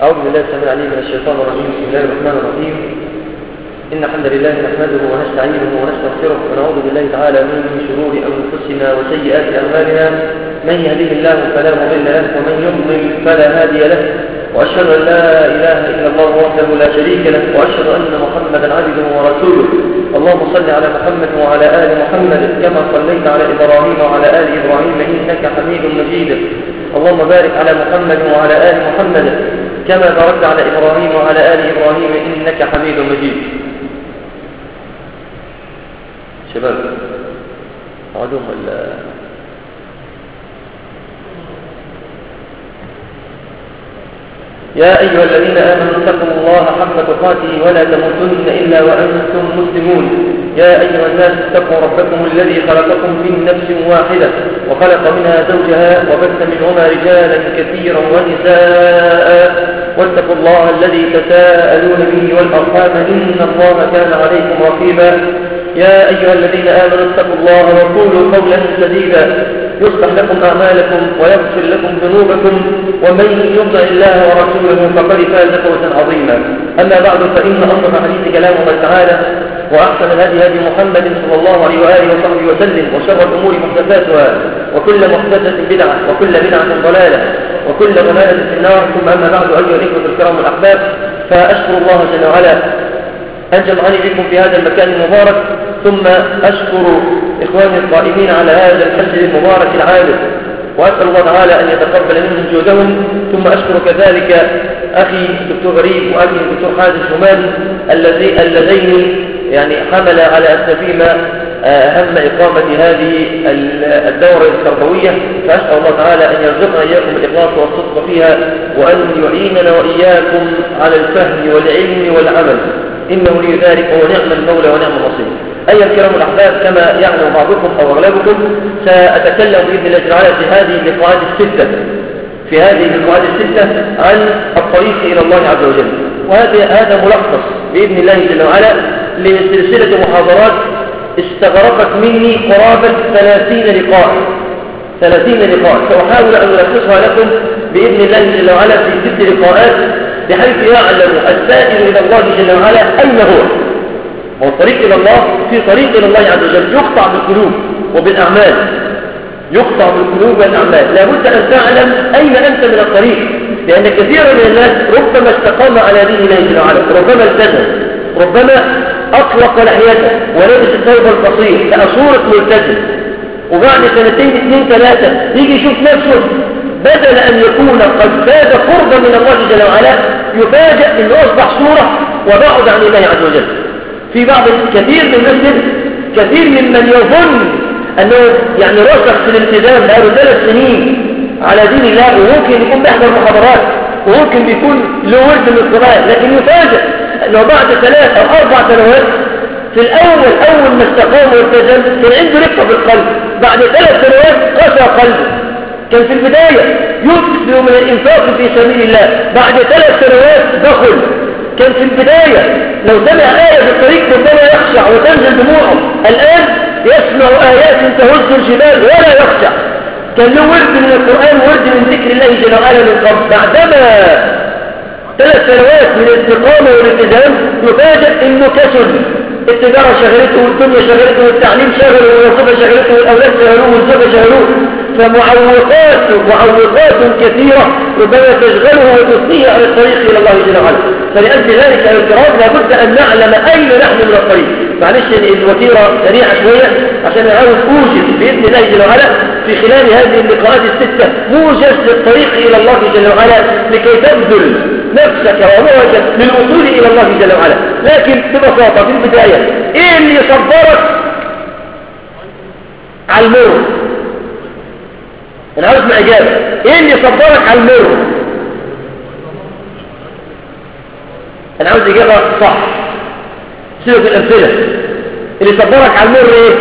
أعوذ بالله السميع العليم من الشيطان الرجيم بسم الله الرحمن الرحيم إن الحمد لله نحمده ونستعينه ونستغفره ونعوذ بالله تعالى من شرور أنفسنا وسيئات أعمالنا من يهده الله فلا مضل له ومن يضلل فلا هادي له وأشهد أن لا إله إلا الله وحده لا شريك له وأشهد أن محمدا عبده ورسوله اللهم صل على محمد وعلى آل محمد كما صليت على إبراهيم وعلى آل إبراهيم إنك حميد مجيد اللهم بارك على محمد وعلى آل محمد كما باركت على إبراهيم وعلى آل إبراهيم إنك حميد مجيد شباب أعدهم ولا يا أيها الذين آمنوا اتقوا الله حق تقاته ولا تموتن إلا وأنتم مسلمون يا أيها الناس اتقوا ربكم الذي خلقكم من نفس واحدة وخلق منها زوجها وبث منهما رجالا كثيرا ونساء واتقوا الله الذي تساءلون به والأرحام إن الله كان عليكم رقيبا يا أيها الذين آمنوا اتقوا الله وقولوا قولا سديدا يصلح لكم أعمالكم ويغفر لكم ذنوبكم ومن يطع الله ورسوله فقد فاز فوزا عظيما أما بعد فإن أصدق حديث كلام الله تعالى وأحسن الهدي هدي محمد صلى الله عليه وآله وصحبه وسلم وشر الأمور محدثاتها وكل محدثة بدعة وكل بدعة ضلالة وكل ضلالة في النار ثم أما بعد أيها الإخوة الكرام الأحباب فأشكر الله جل وعلا أن جمعني بكم في هذا المكان المبارك ثم أشكر إخواني القائمين على هذا المسجد المبارك العابد وأسأل الله تعالى أن يتقبل منهم جهدهم ثم أشكر كذلك أخي الدكتور غريب وأخي الدكتور حازم شمال الذي اللذين يعني حمل على أسفهما أهم إقامة هذه الدورة التربوية فأسأل الله تعالى أن يرزقنا إياكم الإخلاص والصدق فيها وأن يعيننا وإياكم على الفهم والعلم والعمل إنه لي ذلك ونعم المولى ونعم النصير أيها الكرام الأحباب كما يعلم بعضكم أو أغلبكم سأتكلم بإذن الله تعالى في هذه اللقاءات الستة في هذه اللقاءات الستة عن الطريق إلى الله عز وجل وهذا هذا ملخص بإذن الله جل وعلا لسلسلة محاضرات استغرقت مني قرابة ثلاثين لقاء ثلاثين لقاء سأحاول أن ألخصها لكم بإذن الله جل وعلا في ست لقاءات بحيث يعلم السائل إلى الله جل وعلا أين هو والطريق إلى الله في طريق إلى الله عز وجل يقطع بالقلوب وبالأعمال يقطع بالقلوب والأعمال لابد أن تعلم أين أنت من الطريق لأن كثيرا من الناس ربما استقام على دين الله جل وعلا ربما التزم ربما أطلق لحيته ولبس الثوب القصير بقى صورة ملتزم وبعد سنتين اثنين ثلاثة يجي يشوف نفسه بدل أن يكون قد فاز قربا من الله جل وعلا يفاجأ أنه أصبح صورة وبعد عن الله عز وجل في بعض كثير من المسجد كثير ممن يظن أنه يعني رسخ في الالتزام بقاله ثلاث سنين على دين الله وممكن يكون بيحضر محاضرات وممكن بيكون له ورد من القرآن لكن يفاجأ أنه بعد ثلاث أو أربع سنوات في الأول أول ما استقام والتزم كان عنده رقة في القلب بعد ثلاث سنوات قسى قلبه كان في البداية يكثر من الإنفاق في سبيل الله بعد ثلاث سنوات دخل كان في البداية لو سمع آية في الطريق ربما يخشع وتنزل دموعه الآن يسمع آيات تهز الجبال ولا يخشع كان له ورد من القرآن ورد من ذكر الله جل وعلا من قبل بعدما ثلاث سنوات من الاستقامة والالتزام يفاجئ انه كسل التجارة شغلته والدنيا شغلته والتعليم شغله والوظيفة شغلته والأولاد شغلوه والزوجة شغلوه فمعوقات معوقات كثيرة ربما تشغله وتثنيه عن الطريق إلى الله جل وعلا فلأجل ذلك يا الكرام لابد أن نعلم أين نحن من الطريق معلش الوتيرة سريعة شوية عشان نحاول أوجد بإذن الله جل وعلا في خلال هذه اللقاءات الستة موجز للطريق إلى الله جل وعلا لكي تبذل نفسك وروحك للوصول إلى الله جل وعلا لكن ببساطة في البداية إيه اللي يصبرك على المر أنا عاوز اسمع إجابة إيه اللي يصبرك على المر أنا عاوز إجابة صح سيبك الأمثلة اللي يصبرك على المر إيه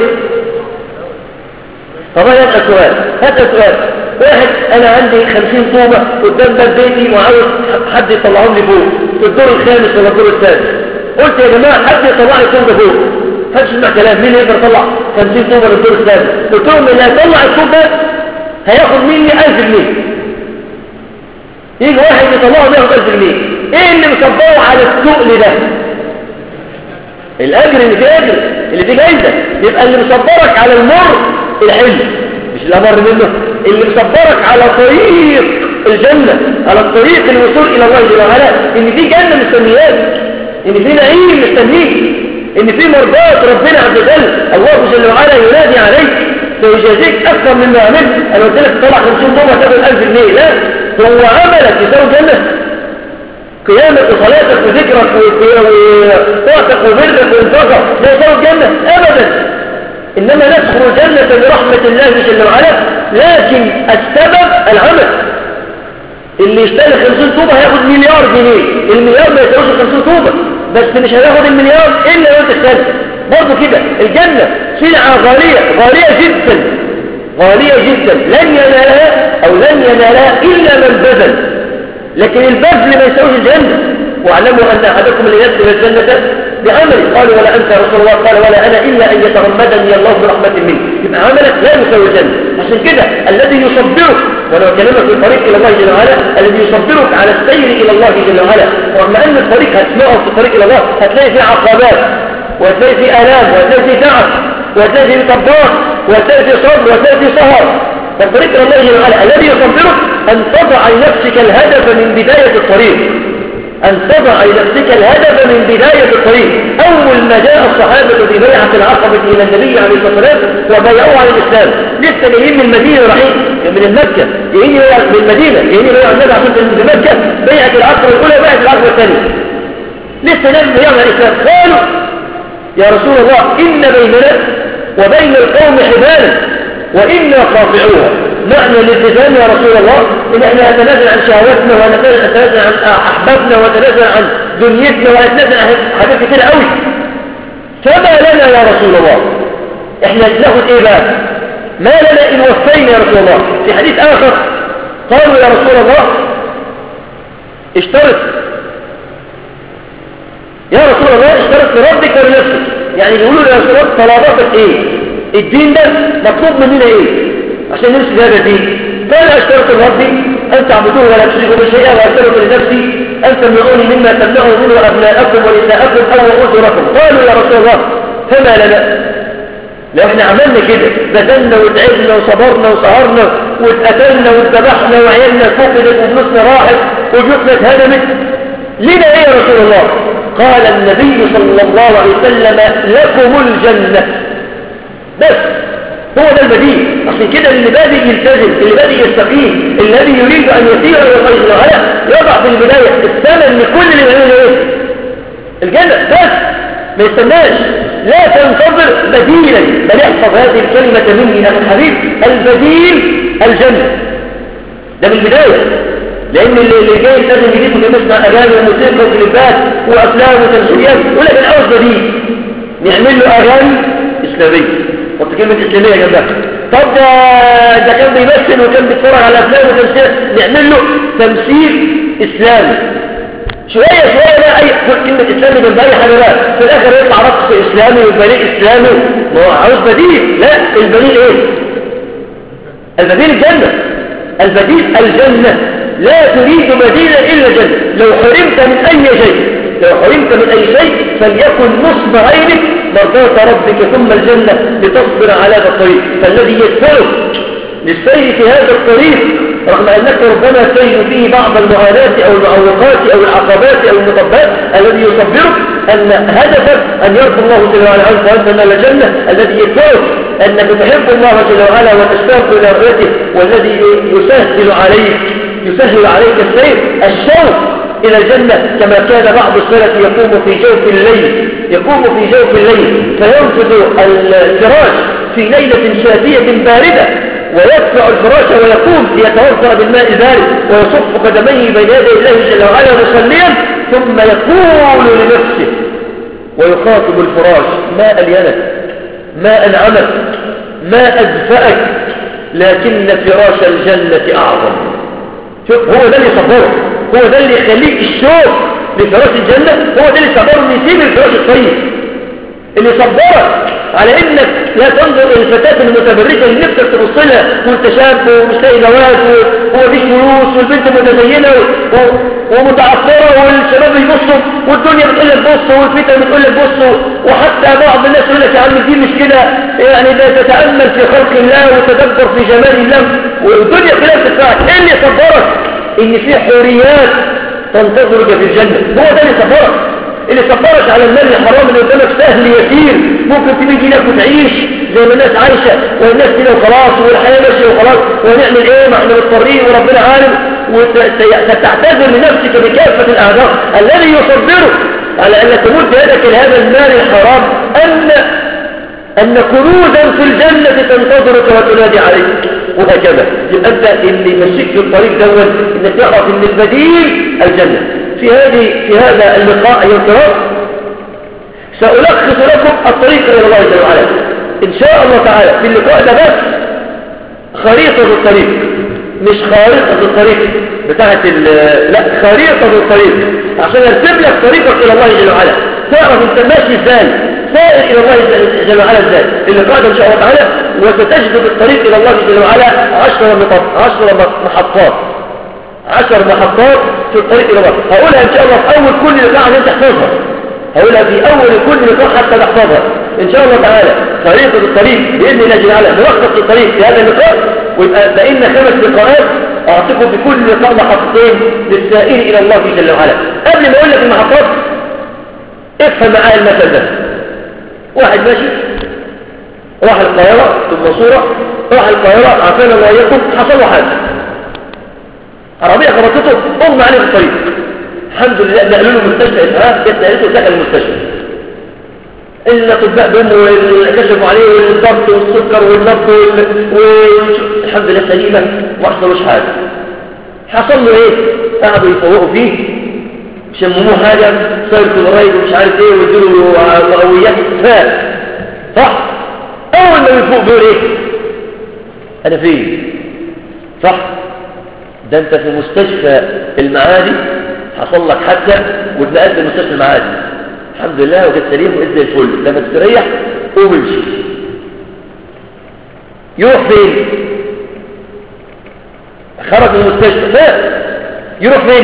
طب أنا أسأل سؤال هات سؤال واحد أنا عندي خمسين طوبة قدام باب بيتي وعاوز حد يطلعهم لي فوق في الدور الخامس ولا الدور السادس قلت يا جماعة حد يطلع لي طوبة فوق محدش يسمع كلام مين يقدر يطلع 50 طوبة للدور السادس قلت لهم اللي هيطلع الطوب ده هياخد مني 1000 جنيه يجي واحد يطلعه 100000 جنيه ايه اللي مصبره على السؤل ده الاجر اللي فيه اجر اللي فيه جايزه يبقى اللي مصبرك على المر الحلم مش الامر منه اللي مصبرك على طريق الجنه على الطريق الوصول الى الله جل وعلا ان في جنه مستنياك ان في نعيم مستنيك ان في مرضات ربنا عز وجل الله جل وعلا ينادي عليك سيجازيك اكثر مما عملت انا قلت لك طلع 50 طوبه تاخد 1000 جنيه لا هو عملك يساوي جنه قيامك وصلاتك وذكرك وطاعتك وبردك وانفاقك لا يساوي الجنه ابدا انما ندخل الجنه برحمه الله جل وعلا لكن السبب العمل اللي يشتري 50 طوبه هياخد مليار جنيه المليار ما يساويش 50 طوبه بس مش هياخد المليار الا لو انت اشتريت برضه كده الجنه سلعه غاليه غاليه جدا غاليه جدا لن ينالها او لن ينالها الا من بذل لكن البذل ما يساويش الجنه واعلموا ان احدكم اللي يدخل الجنه بعمله قالوا ولا انت يا رسول الله قال ولا انا الا ان يتغمدني الله برحمه منه يبقى عملك لا يساوي الجنه عشان كده الذي يصبرك وانا بكلمك في الطريق الى الله جل وعلا الذي يصبرك على السير الى الله جل وعلا رغم ان الطريق هتسمعه في الطريق الى الله هتلاقي فيه عقبات وهتلاقي فيه الام وهتلاقي فيه تعب وهتلاقي فيه طبات وهتلاقي فيه صبر وهتلاقي فيه سهر فالطريق الى الله جل وعلا الذي يصبرك ان تضع لنفسك الهدف من بدايه الطريق أن تضع لنفسك الهدف من بداية الطريق أول ما جاء الصحابة في بيعة العقبة إلى النبي عليه الصلاة والسلام وبايعوه على الإسلام لسه جايين من المدينة رايحين من المكة جايين من المدينة جايين يبيعوا النبي عشان في مكة بيعة العقبة الأولى بيعة العقبة الثانية لسه نعمل بيعة على الإسلام قالوا يا رسول الله إن بيننا وبين القوم حبالا وإنا قاطعوها معنى الالتزام يا رسول الله إن احنا نتنازل عن شهواتنا ونتنازل عن أحبابنا ونتنازل عن دنيتنا ونتنازل عن حاجات كتير قوي فما لنا يا رسول الله احنا ناخد ايه بقى ما لنا إن وفينا يا رسول الله في حديث آخر قالوا يا رسول الله اشترط يا رسول الله اشترط لربك ولنفسك يعني بيقولوا يا رسول الله طلباتك ايه الدين ده مطلوب مننا ايه عشان نمسك هذا الدين قال اشترط لربي ان تعبدوه ولا تشركوا به شيئا واشترط لنفسي ان تمنعوني مما تمنعوا منه ابناءكم ونساءكم او اجركم قالوا يا رسول الله فما لنا لو احنا عملنا كده بذلنا وتعبنا وصبرنا وسهرنا واتقتلنا واتذبحنا وعيالنا فقدت وفلوسنا راحت وبيوتنا اتهدمت لنا ايه يا رسول الله قال النبي صلى الله عليه وسلم لكم الجنه بس هو ده البديل عشان كده اللي بادئ يلتزم اللي بادئ يستقيم الذي يريد ان يسير الى الله جل وعلا يضع في البدايه الثمن لكل اللي بيعمله ايه الجنه بس ما يستناش لا تنتظر بديلا بل احفظ هذه الكلمه مني اخي الحبيب البديل الجنه ده من البدايه لان اللي اللي جاي يلتزم جديد ممكن يسمع اغاني وموسيقى وكليبات وافلام وتمثيليات يقول لك العوز بديل نعمل له اغاني اسلاميه حط كلمة إسلامية جنبها طب ده ده كان بيمثل وكان بيتفرج على أفلام وتمثيل نعمل له تمثيل إسلامي شوية شوية بقى أي كلمة إسلامي جنب أي حاجة بقى في الآخر يطلع رقص إسلامي وبديل إسلامي ما هو عاوز بديل لا البديل إيه؟ البديل الجنة البديل الجنة لا تريد بديلا إلا الجنة لو حرمت من أي شيء لو حرمت من أي شيء فليكن نصب عينك مرضاة ربك ثم الجنة لتصبر على هذا الطريق فالذي يدفعك للسير في هذا الطريق رغم أنك ربما تجد فيه بعض المعاناة أو المعوقات أو العقبات أو المطبات الذي يصبرك أن هدفك أن يرضى الله جل وعلا عنك وأنت من الجنة الذي يدفعك أنك تحب الله جل وعلا وتشتاق إلى رؤيته والذي يسهل عليك يسهل عليك السير الشوق إلى الجنة كما كان بعض السلف يقوم في جوف الليل يقوم في جوف الليل فينفذ الفراش في ليلة شاتية باردة ويدفع الفراش ويقوم ليتوضا بالماء ذلك ويصف قدميه بين يدي الله جل وعلا مصليا ثم يقول لنفسه ويخاطب الفراش ما ألينك ما أنعمك ما أدفأك لكن فراش الجنة أعظم شوف هو ده اللي صبره هو ده اللي يخليك الشوق لفراش الجنة هو ده اللي صبره ان يسيب الفراش الطيب اللي صبرك على انك لا تنظر إلى الفتاة المتبرجة اللي نفسك تبص لها وانت شاب ومش لاقي جواز ومفيش فلوس والبنت متزينة ومتعصرة والشباب يبصوا والدنيا بتقول لك بص والفتن بتقول لك بص وحتى بعض الناس يقول لك يا عم دي مش كده يعني ده تتأمل في خلق الله وتدبر في جمال الله والدنيا كلها بتدفعك ايه اللي يصبرك ان في حوريات تنتظرك في الجنة هو ده اللي صبرك اللي صبرك على المال الحرام اللي قدامك سهل يسير ممكن تيجي هناك وتعيش زي ما الناس عايشة والناس كده وخلاص والحياة ماشية وخلاص ونعمل ايه ما احنا مضطرين وربنا عالم وستعتذر لنفسك بكافة الأعذار الذي يصبرك على أن تمد يدك لهذا المال الحرام أن أن كنوزا في الجنة تنتظرك وتنادي عليك وهكذا يبقى أنت اللي يمشيك في الطريق دول إنك تعرف إن البديل الجنة في هذه في هذا اللقاء أيها الكرام سألخص لكم الطريق إلى الله جل وعلا إن شاء الله تعالى في اللقاء ده بس خريطة الطريق مش خارطة الطريق بتاعت لا خريطة الطريق عشان ارسم لك طريقك إلى الله جل وعلا تعرف انت ماشي ازاي سائر إلى الله جل وعلا ازاي اللقاء ده إن شاء الله تعالى وستجد الطريق إلى الله جل وعلا عشر عشر محطات عشر محطات في الطريق إلى الله هقولها إن شاء الله في أول كل لقاء عشان تحفظها هقولها في أول كل لقاء حتى تحفظها إن شاء الله تعالى طريقة الطريق بإذن الله جل وعلا نلخص الطريق في هذا اللقاء ويبقى بقينا خمس لقاءات أعطيكم في كل لقاء محطتين للسائر إلى الله جل وعلا قبل ما أقول لك المحطات افهم معايا المثل ده واحد ماشي راح القاهرة في المنصورة راح القاهرة عافانا الله يكون حصل له حاجة عربية خبطته أغمى عليه في الطريق الحمد لله نقلوا له مستشفى إسعاف جت نقلته دخل المستشفى الأطباء بهم وكشفوا عليه والضغط والسكر والنبض والحمد لله سليمة ما حصلوش حاجة حصل له ايه؟ قعدوا يفوقوا فيه شمموه حاجة صار كلورايد ومش عارف ايه ويديله مقويات فات صح؟ أول ما يفوق بيقول ايه؟ أنا فين؟ صح؟ ده انت في مستشفى المعادي حصل لك حادثة واتنقلت لمستشفى المعادي الحمد لله وجدت سليم وإذ زي الفل لما تستريح قوم امشي يروح فين خرج من المستشفى لا يروح فين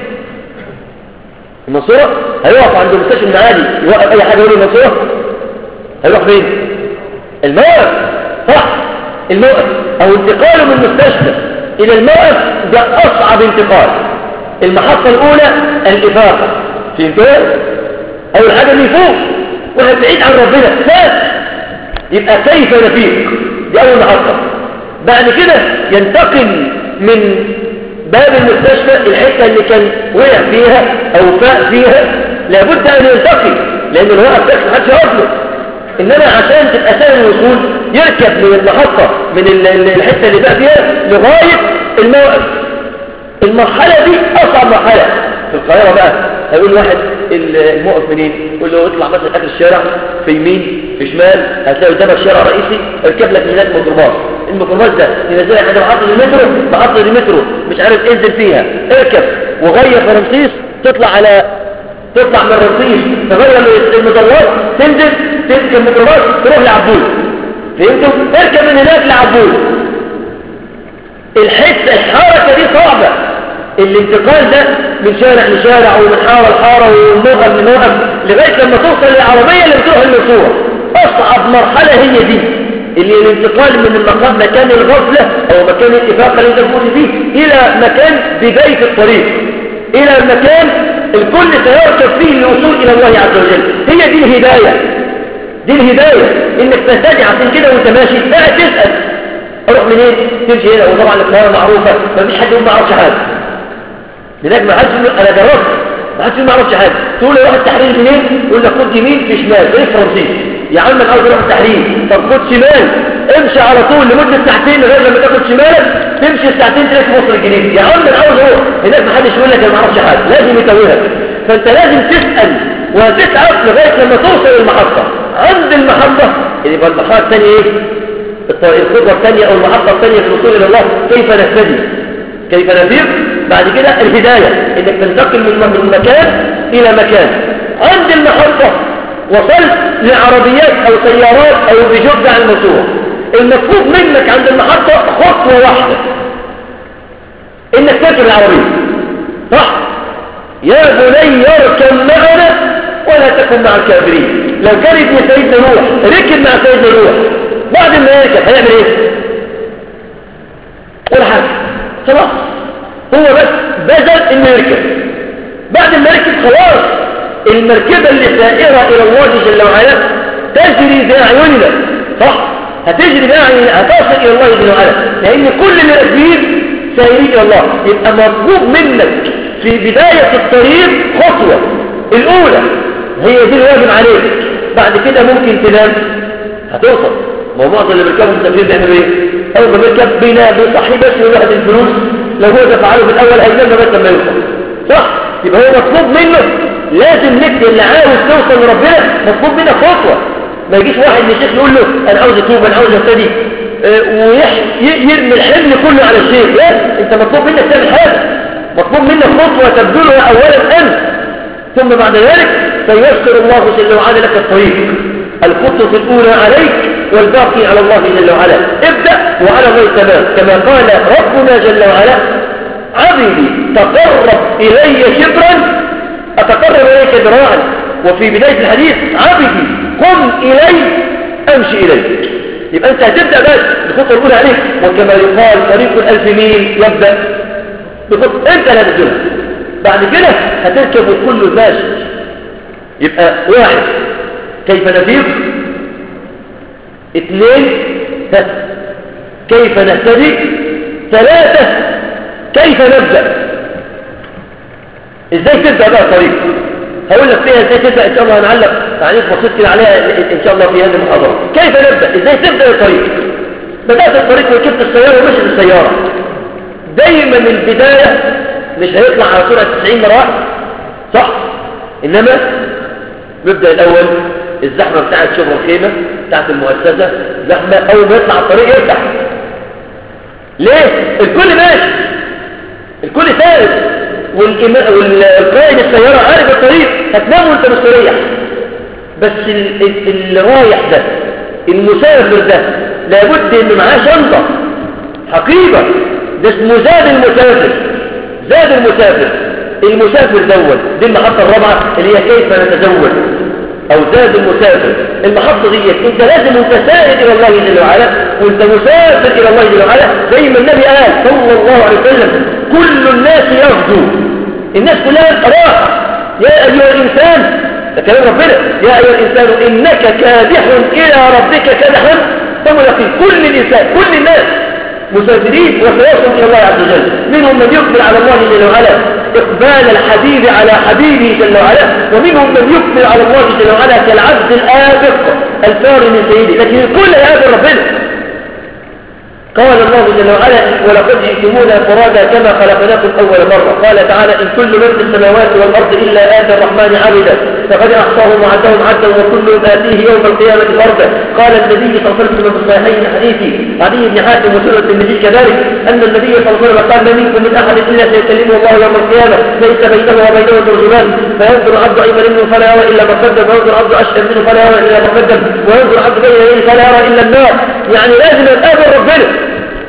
المنصورة هيقف عند المستشفى المعادي يوقف اي حاجة يقول المنصورة هيروح فين الموقف صح الموقف او انتقاله من المستشفى الى الموقف ده اصعب انتقال المحطة الاولى الافاقة في انتقال أول حاجة اللي يفوق واحد بعيد عن ربنا فات يبقى كيف نفيق دي أول محطة بعد كده ينتقل من باب المستشفى الحتة اللي كان وقع فيها أو فاق فيها لابد أن ينتقل لأن الوقت ده محدش يقف إنما عشان تبقى سهل الوصول يركب من المحطة من الحتة اللي بقى فيها لغاية الموقف المرحلة دي أصعب مرحلة في القاهرة بقى هيقول واحد الموقف منين يقول له اطلع مثلا اخر الشارع في يمين في شمال هتلاقي قدامك شارع رئيسي اركب لك من هناك ميكروباص الميكروباص ده ينزلك عند محطه المترو محطه المترو مش عارف انزل فيها اركب وغير في رمسيس تطلع على تطلع من رمسيس تغير المظلات تنزل تركب الميكروباص تروح لعبود فهمتوا اركب من هناك لعبود الحته الحركه دي صعبه الانتقال ده من شارع لشارع ومن حارة لحارة ومن موقف لموقف لغاية لما توصل للعربية اللي بتروح المنصورة أصعب مرحلة هي دي اللي الانتقال من المقام مكان الغفلة أو مكان الاتفاق اللي انت فيه إلى مكان بداية الطريق إلى المكان الكل سيركب فيه للوصول إلى الله عز وجل هي دي الهداية دي الهداية إنك تهتدي عشان كده وانت ماشي لا تسأل أروح منين تمشي هنا وطبعا القاهرة معروفة ما فيش حد يقول ما عرفش حاجة لذلك ما حدش يقول انا جربت ما حدش يقول ما اعرفش حاجه تقول له روح التحرير منين يقول لك خد يمين في شمال ايه فرنسيس يا عم انا عاوز اروح التحرير طب خد شمال امشي على طول لمده ساعتين لغايه لما تاخد شمالك تمشي الساعتين تلاقي في مصر الجديد يا عم انا عاوز اروح هناك ما حدش يقول لك انا ما اعرفش حاجه لازم يتوهك فانت لازم تسال وتتعب لغايه لما توصل المحطه عند المحطه يبقى المحطه الثانيه ايه الخطوه الثانيه او المحطه الثانيه في الوصول الى الله كيف نهتدي كيف نفيق بعد كده الهداية انك تنتقل من من مكان الى مكان عند المحطة وصلت لعربيات او سيارات او بجهد عن الموضوع المطلوب منك عند المحطة خطوة واحدة انك تركب العربية صح يا بني اركب معنا ولا تكن مع الكافرين لو كان ابن سيدنا نوح ركب مع سيدنا نوح بعد ما يركب هيعمل ايه ولا حاجة خلاص هو بس بذل انه يركب بعد ما يركب خلاص المركبة اللي سائرة الى الله جل وعلا تجري باعيننا صح هتجري باعيننا هتصل الى الله جل وعلا لان كل اللي راكبين سائرين الى الله يبقى مطلوب منك في بداية الطريق خطوة الاولى هي دي الواجب عليك بعد كده ممكن تنام هتوصل ما هو معظم اللي بيركبوا مسافرين بيعملوا ايه اول ما بيركب بينام بيصحي بس وياخد الفلوس لو هو دفعله في الاول هينام بس لما يوصل صح يبقى هو مطلوب منه لازم نكتب اللي عاوز توصل لربنا مطلوب منك خطوه ما يجيش واحد من الشيخ يقول له انا عاوز اتوب انا عاوز ابتدي اه ويرمي الحلم كله على الشيخ لا انت مطلوب منك تعمل حاجه مطلوب منك خطوه تبذلها اولا انت ثم بعد ذلك فيسر الله جل وعلا لك الطريق الخطوة الأولى عليك والباقي على الله جل وعلا ابدأ وعلى الله تمام كما قال ربنا جل وعلا عبدي تقرب إلي شبرا أتقرب إليك ذراعا وفي بداية الحديث عبدي قم إلي أمشي إليك يبقى أنت هتبدأ بس الخطوة الأولى عليك وكما يقال طريق الألف ميل يبدأ بخطوة أنت لا تدلها بعد كده هتركب كل ماشي يبقى واحد كيف نفيق اثنين كيف نهتدي ثلاثة كيف نبدأ ازاي تبدأ بقى الطريق هقول لك فيها ازاي تبدأ ان شاء الله هنعلق تعليق بسيط كده عليها ان شاء الله في هذه المحاضرة كيف نبدأ ازاي تبدأ الطريق بدأت الطريق وركبت السيارة ومشيت السيارة دايما البداية مش هيطلع على سرعة 90 مرة واحدة صح انما نبدأ الاول الزحمة بتاعت شغل الخيمة بتاعت المؤسسة زحمة اول ما يطلع الطريق يفتح ليه الكل ماشي الكل ثابت والقائد السيارة عارف الطريق هتنام وانت مستريح بس اللي رايح ده المسافر ده لابد انه معاه شنطة حقيبة ده اسمه زاد المسافر زاد المسافر المسافر دول دي المحطة الرابعة اللي هي كيف نتزوج او زاد المسافر المحطة دي انت لازم انت سائر الى الله جل وعلا وانت مسافر الى الله جل وعلا زي ما النبي قال صلى الله عليه وسلم كل الناس يغدو الناس كلها راح يا ايها الانسان ده كلام ربنا يا ايها الانسان انك كادح الى ربك كدحا فملاقين كل الانسان كل الناس مسافرين وسيصل الى الله عز وجل منهم من يقبل على الله جل وعلا إقبال الحبيب على حبيبه جل وعلا ومنهم من يقبل على الله جل وعلا كالعبد الآبق الفار من سيده لكن الكل يقابل ربنا قال الله جل وعلا ولقد جئتمونا فرادا كما خلقناكم أول مرة قال تعالى إن كل من في السماوات والأرض إلا آتى الرحمن عبدا فقد أحصاهم وعدهم عدا وكلهم آتيه يوم القيامة فردا قال النبي صلى الله عليه وسلم في الصحيحين حديثي علي بن حاتم وسنة النبي كذلك أن النبي صلى الله عليه وسلم قال ما منكم من أحد إلا سيكلمه الله يوم القيامة ليس بينه وبينه ترجمان فينظر عبد أيمن منه فلا يرى إلا ما قدم وينظر عبد أشهر منه فلا يرى إلا ما قدم وينظر عبد بين يديه فلا يرى إلا النار يعني لازم نقابل ربنا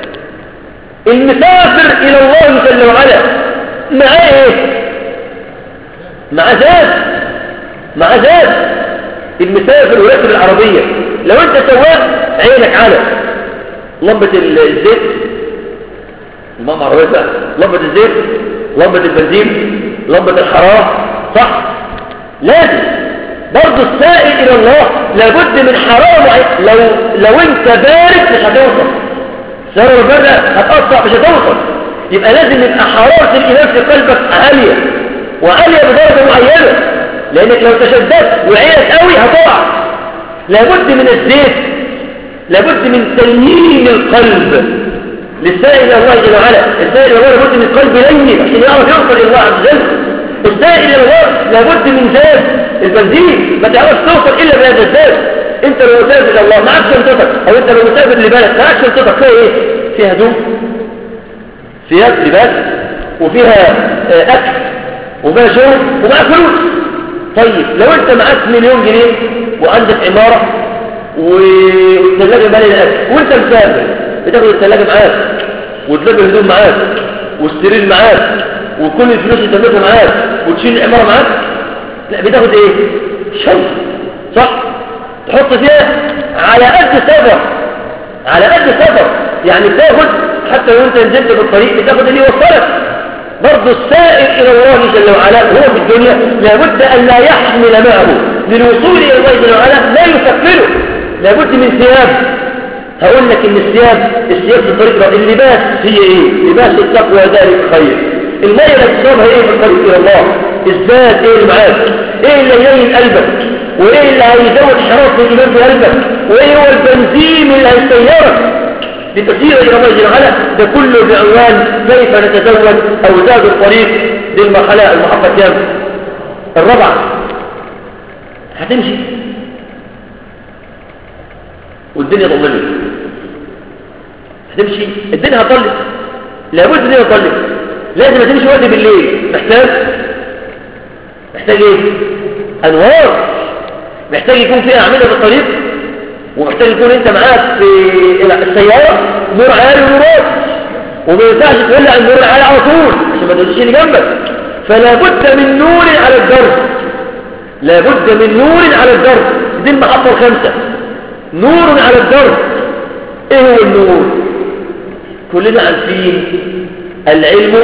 المسافر إلى الله جل وعلا مع إيه؟ مع ذات مع ذات المسافر وراكب العربية لو أنت سواق عينك على لمبة الزيت الماما عربية بقى لمبة الزيت لمبة البنزين لمبة الحرارة صح لازم برضه السائل إلى الله لابد من حرارة لو, لو أنت بارد مش هتوصل سيارة ربنا هتقطع مش هتوصل يبقى لازم يبقى حرارة الإيمان في قلبك عالية وعالية بدرجة معينة لأنك لو تشددت وعيت قوي هتقع لابد من الزيت لابد من تلمين القلب للسائل إلى الله جل وعلا السائل إلى الله لابد من قلب لين عشان يعرف يوصل إلى الله عز وجل السائل إلى الله لابد من زاد البنزين ما تعرفش توصل إلا بهذا الزاد انت لو مسافر الى الله معك شنطتك او انت لو مسافر لبلد معك شنطتك فيها ايه فيها هدوم فيها لباس وفيها اكل وفيها شرب ومعك فلوس طيب لو انت معاك مليون جنيه وعندك عمارة والثلاجة مالي الأكل وانت مسافر بتاخد الثلاجة معاك وتلاقي الهدوم معاك والسرير معاك وكل الفلوس اللي تملكها معاك وتشيل العمارة معاك لا بتاخد ايه شنطة صح تحط فيها على قد سفر على قد سفر يعني بتاخد حتى لو انت نزلت بالطريق بتاخد اللي يوصلك برضه السائر إلى الله جل وعلا هو في الدنيا لابد أن لا يحمل معه للوصول إلى الله جل وعلا لا يفكره لابد من ثياب هقول لك ان الثياب الثياب في الطريق اللباس هي ايه لباس التقوى ذلك خير المية اللي تصابها ايه في الطريق الى الله الزاد ايه اللي معاك ايه اللي يلين قلبك وايه اللي هيزود حرارة الايمان في قلبك وايه هو البنزين اللي هيسيرك لتسير إلى الله جل وعلا ده كله بعنوان كيف نتزوج أو زاد الطريق دي المرحلة المحطة كام الرابعة هتمشي والدنيا ضلمت هتمشي الدنيا هتضلم لابد الدنيا تضلم لازم هتمشي وقت بالليل محتاج محتاج ايه انوار محتاج يكون فيها اعمده في الطريق ومحتاج يكون انت معاك في السيارة نور عالي ونور وما ينفعش تولع النور العالي على طول عشان ما تدوش اللي جنبك فلا بد من نور على الدرب لا بد من نور على الدرب دي المحطة الخامسة نور على الدرب ايه هو النور كلنا عارفين العلم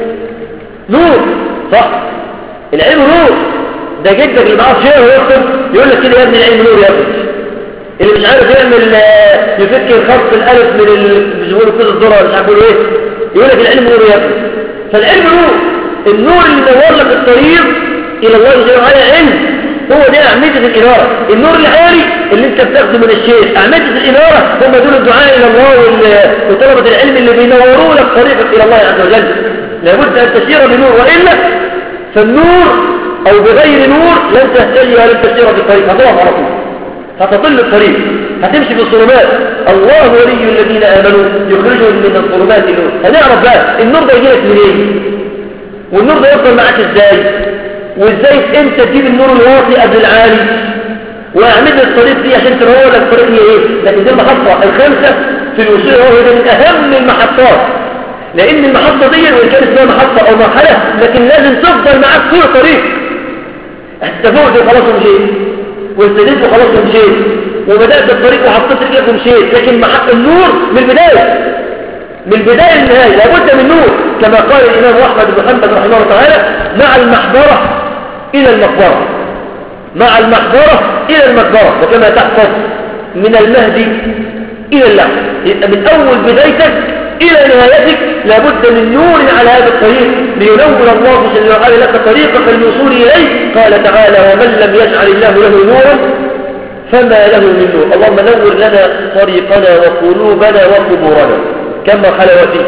نور صح العلم نور ده جدك اللي معاه شيء ويكتب يقول لك كده يا ابني العلم نور يا ابني اللي مش عارف يعمل يفك خط الالف من بيقولوا كده الذره مش عارف ايه يقول لك العلم نور يا ابني فالعلم نور النور اللي نور لك الطريق الى الله جل وعلا علم هو ده أعمدة الإنارة النور العالي اللي انت بتاخده من الشيخ أعمدة الإنارة هم دول الدعاء إلى الله وطلبة العلم اللي بينوروا لك طريقك إلى الله عز وجل لابد أن تسير بنور وإلا فالنور أو بغير نور لن تهتدي ولن تسير في الطريق هتقف على طول هتطل الطريق هتمشي في الظلمات الله ولي الذين آمنوا يخرجهم من الظلمات النور هنعرف بقى النور ده يجيلك منين والنور ده يفضل معاك ازاي وازاي انت تجيب النور الواطي قبل العالي واعمل الطريق دي عشان تنور لك الطريق هي ايه لكن دي المحطة الخامسة في الوصول هو ده من اهم المحطات لان المحطة دي وان كانت اسمها محطة او مرحلة لكن لازم تفضل معاك طول الطريق انت فوق خلاص ومشيت واستدلت وخلاص ومشيت وبدأت الطريق وحطيت رجلك ومشيت لكن محط النور من البداية من البداية للنهاية لابد من نور كما قال الإمام أحمد بن محمد رحمه الله تعالى مع المحبرة إلى المقبرة مع المحبرة إلى المقبرة وكما تحفظ من المهدي إلى اللحم يبقى من أول بدايتك إلى نهايتك لابد من نور على هذا الطريق لينور الله جل وعلا لك طريقك للوصول إليه قال تعالى ومن لم يجعل الله له نورا فما له من نور اللهم نور لنا طريقنا وقلوبنا وقبورنا كم مرحلة وفيه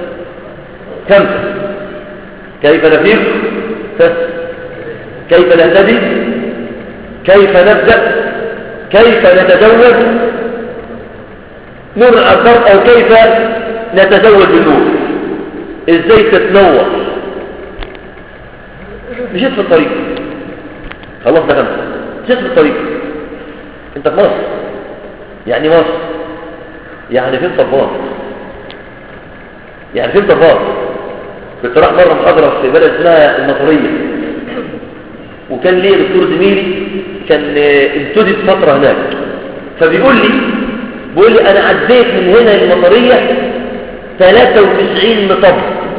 كم كيف نفيق كيف نهتدي كيف نبدأ كيف نتزوج نور الأرض أو كيف نتزوج بالنور ازاي تتنور مشيت في الطريق خلاص ده خمسة مشيت في الطريق انت في مصر يعني مصر يعني فين طباط يعني فين طباط كنت راح مرة محاضرة في بلد اسمها المطرية وكان لي دكتور زميلي كان امتدت فترة هناك فبيقول لي بيقول لي انا عديت من هنا المطرية 93 مطب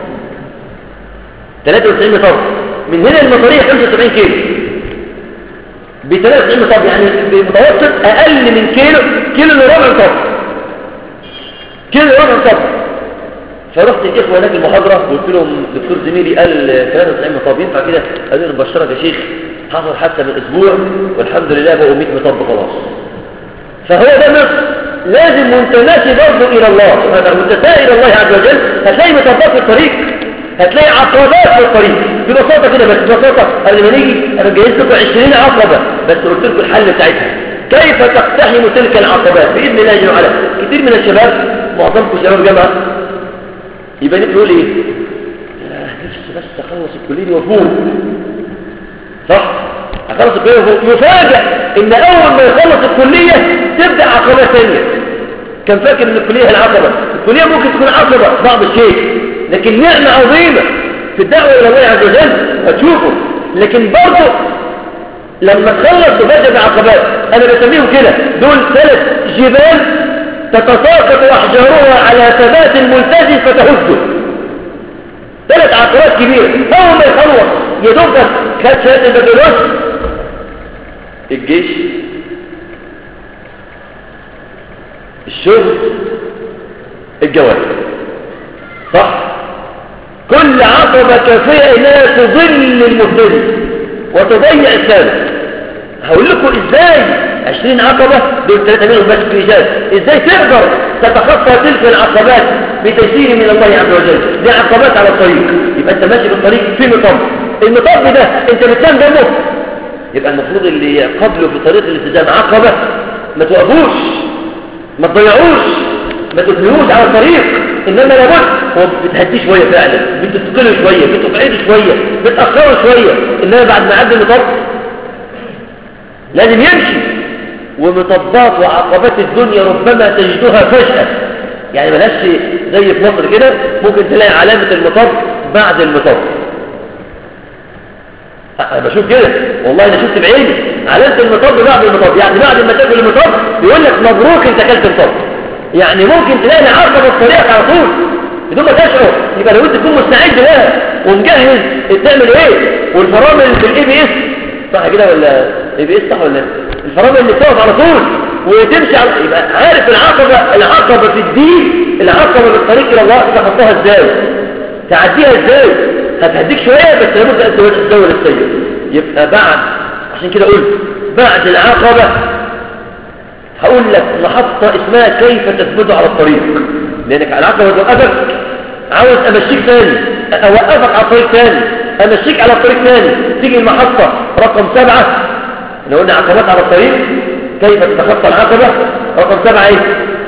93 مطب من هنا المطرية 75 كيلو ب 93 مطب يعني بمتوسط اقل من كيلو كيلو لربع مطب كيلو لربع مطب فرحت الاخوه هناك المحاضره قلت لهم دكتور زميلي قال 93 مطب ينفع كده قالوا لي بشرك يا شيخ حصل حتى من اسبوع والحمد لله بقوا 100 مطب خلاص فهو ده مصر لازم وانت ماشي برضه الى الله سبحانه وانت سائر الله عز وجل هتلاقي مطبات في الطريق هتلاقي عقبات في الطريق ببساطه كده بس ببساطه قبل ما نيجي انا جهزت لكم 20 عقبه بس قلت لكم الحل بتاعتها كيف تقتحم تلك العقبات باذن الله جل وعلا كتير من الشباب معظمكم شباب جامعه يبقى يقول ايه نفسي بس اخلص الكليه وافوق صح يخلص الكلية يفاجأ ان اول ما يخلص الكلية تبدأ عقبات ثانية كان فاكر ان الكلية العقبة الكلية ممكن تكون عقبة بعض الشيء لكن نعمة عظيمة في الدعوة الى الله عز وجل هتشوفه لكن برضه لما تخلص تفاجأ بعقبات انا بسميهم كده دول ثلاث جبال تتساقط احجارها على ثبات الملتزم فتهزه ثلاث عقبات كبيرة اول ما يخلص يدوب خد شهاده البكالوريوس الجيش الشغل الجواز صح كل عقبة كافية انها تظل المبتدئ وتضيع الثالث هقول لكم ازاي 20 عقبة دول ثلاثة منهم بس في إيجاز ازاي تقدر تتخطى تلك العقبات بتيسير من الله عز وجل دي عقبات على الطريق يبقى انت ماشي بالطريق في مطب المطب ده انت بتنام جنبه يبقى المفروض اللي قبله في طريق الالتزام عقبة ما توقفوش ما تضيعوش ما تبنيوش على الطريق انما لابد هو بتهديه شويه فعلا بتثقله شويه بتبعده شويه بتاخره شويه انما بعد ما عدى المطب لازم يمشي ومطبات وعقبات الدنيا ربما تجدها فجأة يعني ملاش زي في مصر كده ممكن تلاقي علامة المطب بعد المطب انا بشوف كده والله انا شفت بعيني علامة المطب بعد المطب يعني بعد ما تاكل المطب يقول لك مبروك انت اكلت المطب يعني ممكن تلاقي عقبة الطريق على طول بدون ما تشعر يبقى لو انت تكون مستعد لها ومجهز تعمل ايه والفرامل في الاي بي اس صح كده ولا اي بي اس صح ولا الفرامل اللي بتقف على طول وتمشي على يبقى عارف العقبة العقبة في الدين العقبة بالطريق الى الله تخطاها ازاي تعديها ازاي هتهديك شوية بس لابد ان تزول السير يبقى بعد عشان كده قلت بعد العقبة هقول لك محطة اسمها كيف تثبت على الطريق لانك على العقبة توقفك عاوز امشيك ثاني اوقفك على الطريق ثاني امشيك على الطريق ثاني تيجي المحطة رقم سبعة احنا قلنا عقبات على الطريق كيف تتخطى العقبة رقم سبعة ايه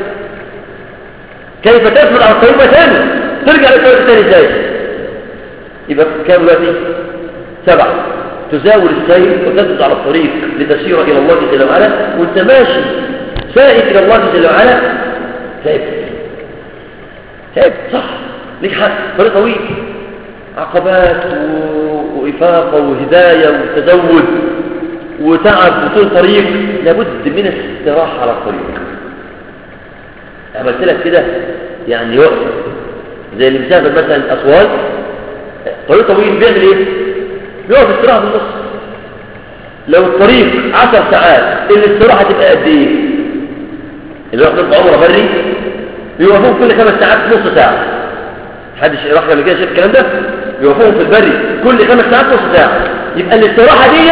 كيف تثبت على الطريق ثاني ترجع للطريق الثاني ازاي يبقى كام دلوقتي سبعة تزاول السير وتثبت على الطريق لتسير إلى الله جل وعلا وانت ماشي سائد إلى الله جل وعلا ثابت ثابت صح ليك حق طريق طويل عقبات وإفاقة وهداية وتزود وتعب وطول طريق لابد من الاستراحة على الطريق عملت لك كده يعني وقت زي اللي مسافر مثلا أسوان طريق طويل بيعمل ايه بيقف استراحة في النص لو الطريق عشر ساعات الاستراحة تبقى قد ايه اللي يروح يطلع عمره بري بيوقفوهم كل خمس ساعات نص ساعة حدش راح قبل كده شايف الكلام ده بيوقفوهم في البري كل خمس ساعات نص ساعة يبقى الاستراحة دي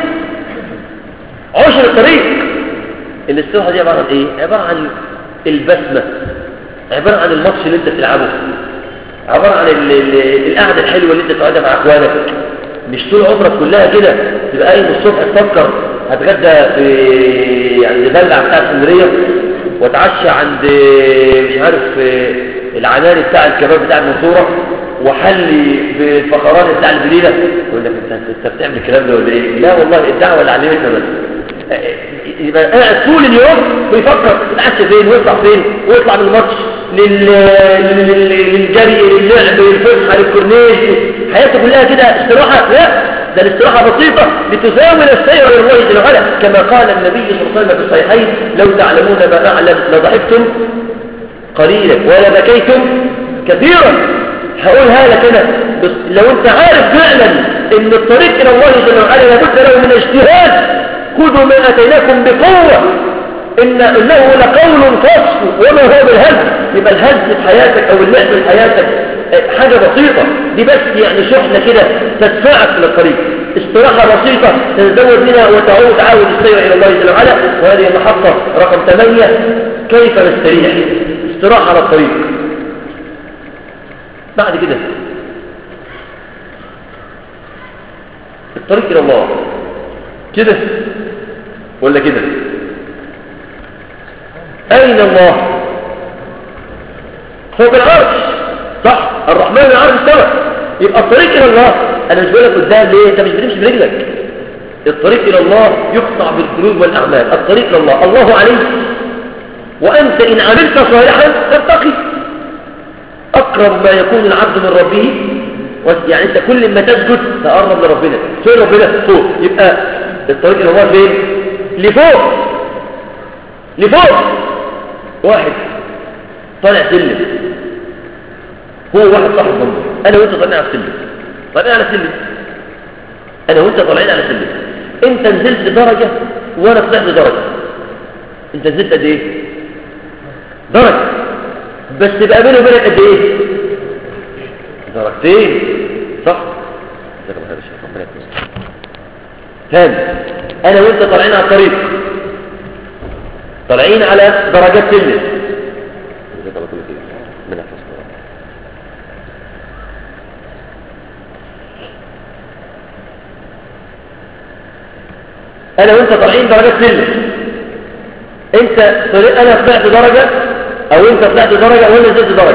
عشر الطريق الاستراحة دي عبارة عن ايه عبارة عن البسمة عبارة عن الماتش اللي انت بتلعبه عبارة عن القعدة الحلوة اللي انت تقعدها مع اخوانك مش طول عمرك كلها كده تبقى قايم الصبح تفكر هتغدى في عند بلع بتاع اسكندريه واتعشى عند مش عارف العناني بتاع الكباب بتاع المنصوره وحلي بالفقرات بتاع البليله يقول لك انت انت بتعمل الكلام ده ولا ايه؟ لا والله الدعوه اللي علمتنا بس يبقى قاعد طول اليوم ويفكر يتعشى فين ويطلع فين ويطلع من الماتش لل... للجري للعب للفسحه للكورنيش حياته كلها كده استراحه لا ده الاستراحه بسيطه لتزاول السير الى الله جل وعلا كما قال النبي صلى الله عليه وسلم في الصحيحين لو تعلمون ما اعلم لضحكتم قليلا ولا بكيتم كثيرا هقولها لك انا بس لو انت عارف فعلا ان الطريق الى الله جل وعلا لابد له من اجتهاد خذوا ما اتيناكم بقوه إن إنه لقول فصل وما هو بالهز يبقى الهز في حياتك أو اللعب في حياتك حاجة بسيطة دي بس يعني شحنة كده تدفعك للطريق استراحة بسيطة تتزود منها وتعود تعاود السير إلى الله جل وعلا وهذه المحطة رقم 8 كيف نستريح استراحة على الطريق بعد كده الطريق إلى الله كده ولا كده أين الله فوق العرش صح الرحمن العرش استوى يبقى الطريق إلى الله أنا مش بقول لك قدام ليه أنت مش بتمشي برجلك الطريق إلى الله يقطع بالقلوب والأعمال الطريق إلى الله الله عليك وأنت إن عملت صالحا ترتقي أقرب ما يكون العبد من ربه يعني أنت كل ما تسجد تقرب لربنا فين ربنا فوق يبقى الطريق إلى الله فين لفوق لفوق واحد طالع سلم هو واحد صاحب منظر أنا وأنت طالعين على السلم طالعين على السلم أنا وأنت طالعين على السلم أنت نزلت درجة وأنا طلعت درجة أنت نزلت قد إيه درجة بس بقى بيني وبينك قد إيه درجتين صح جزاك الله خير يا شيخ ربنا يكرمك ثاني أنا وأنت طالعين على الطريق طالعين على درجات سلم جزاك الله كل خير من أحفظك انا وانت طالعين درجات سلم انت طريق انا طلعت درجة او انت طلعت درجة وانا نزلت درجة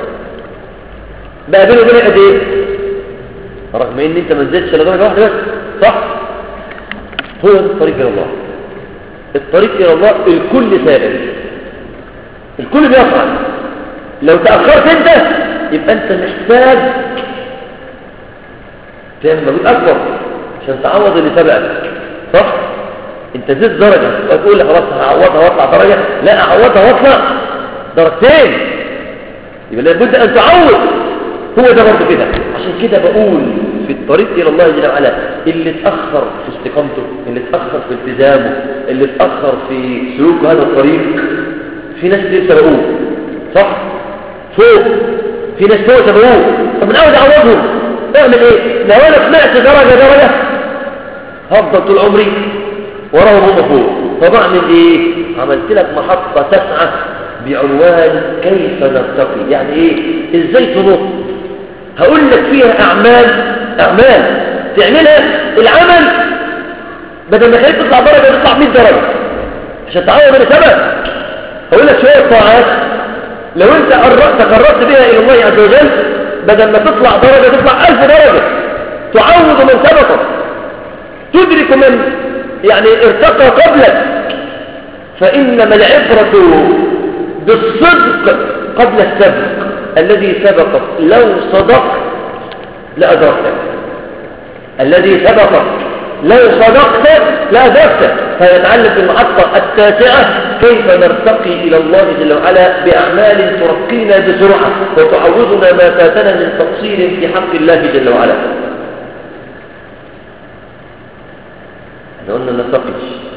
بقى بينه وبينك قد ايه رغم ان انت ما نزلتش الا درجة واحدة بس صح هو ده الطريق الى الله الطريق الى الله الكل سائر الكل بيفعل لو تأخرت انت يبقى انت محتاج تعمل مجهود اكبر عشان تعوض اللي سبقك صح انت زدت درجة وتقول لي خلاص هعوضها واطلع درجة لا اعوضها واطلع درجتين يبقى لابد ان تعوض هو ده برضه كده عشان كده بقول في الطريق الى الله جل وعلا اللي اتاخر في استقامته اللي اتاخر في التزامه اللي اتاخر في سلوك هذا الطريق في ناس كتير سبقوه صح فوق في ناس فوق سبقوه طب من اول اعوضهم اعمل ايه لو انا طلعت درجه درجه هفضل طول عمري وراهم هم فوق فبعمل ايه عملت لك محطة تسعة بعنوان كيف نرتقي يعني ايه ازاي تنط هقول لك فيها اعمال اعمال تعملها العمل بدل ما خليك تطلع درجة تطلع 100 درجة عشان تعوض اللي سبق هقول لك شوية طاعات لو انت قربت تقربت بها الى الله عز وجل بدل ما تطلع درجة تطلع 1000 درجة تعوض من سبقك تدرك من يعني ارتقى قبلك فإنما العبرة بالصدق قبل السبق الذي سبقك لو صدقت لأدركتك الذي سبقك لو صدقت لأدركتك فنتعلم في المحطة التاسعة كيف نرتقي إلى الله جل وعلا بأعمال ترقينا بسرعة وتعوضنا ما فاتنا من تقصير في حق الله جل وعلا احنا قلنا نرتقي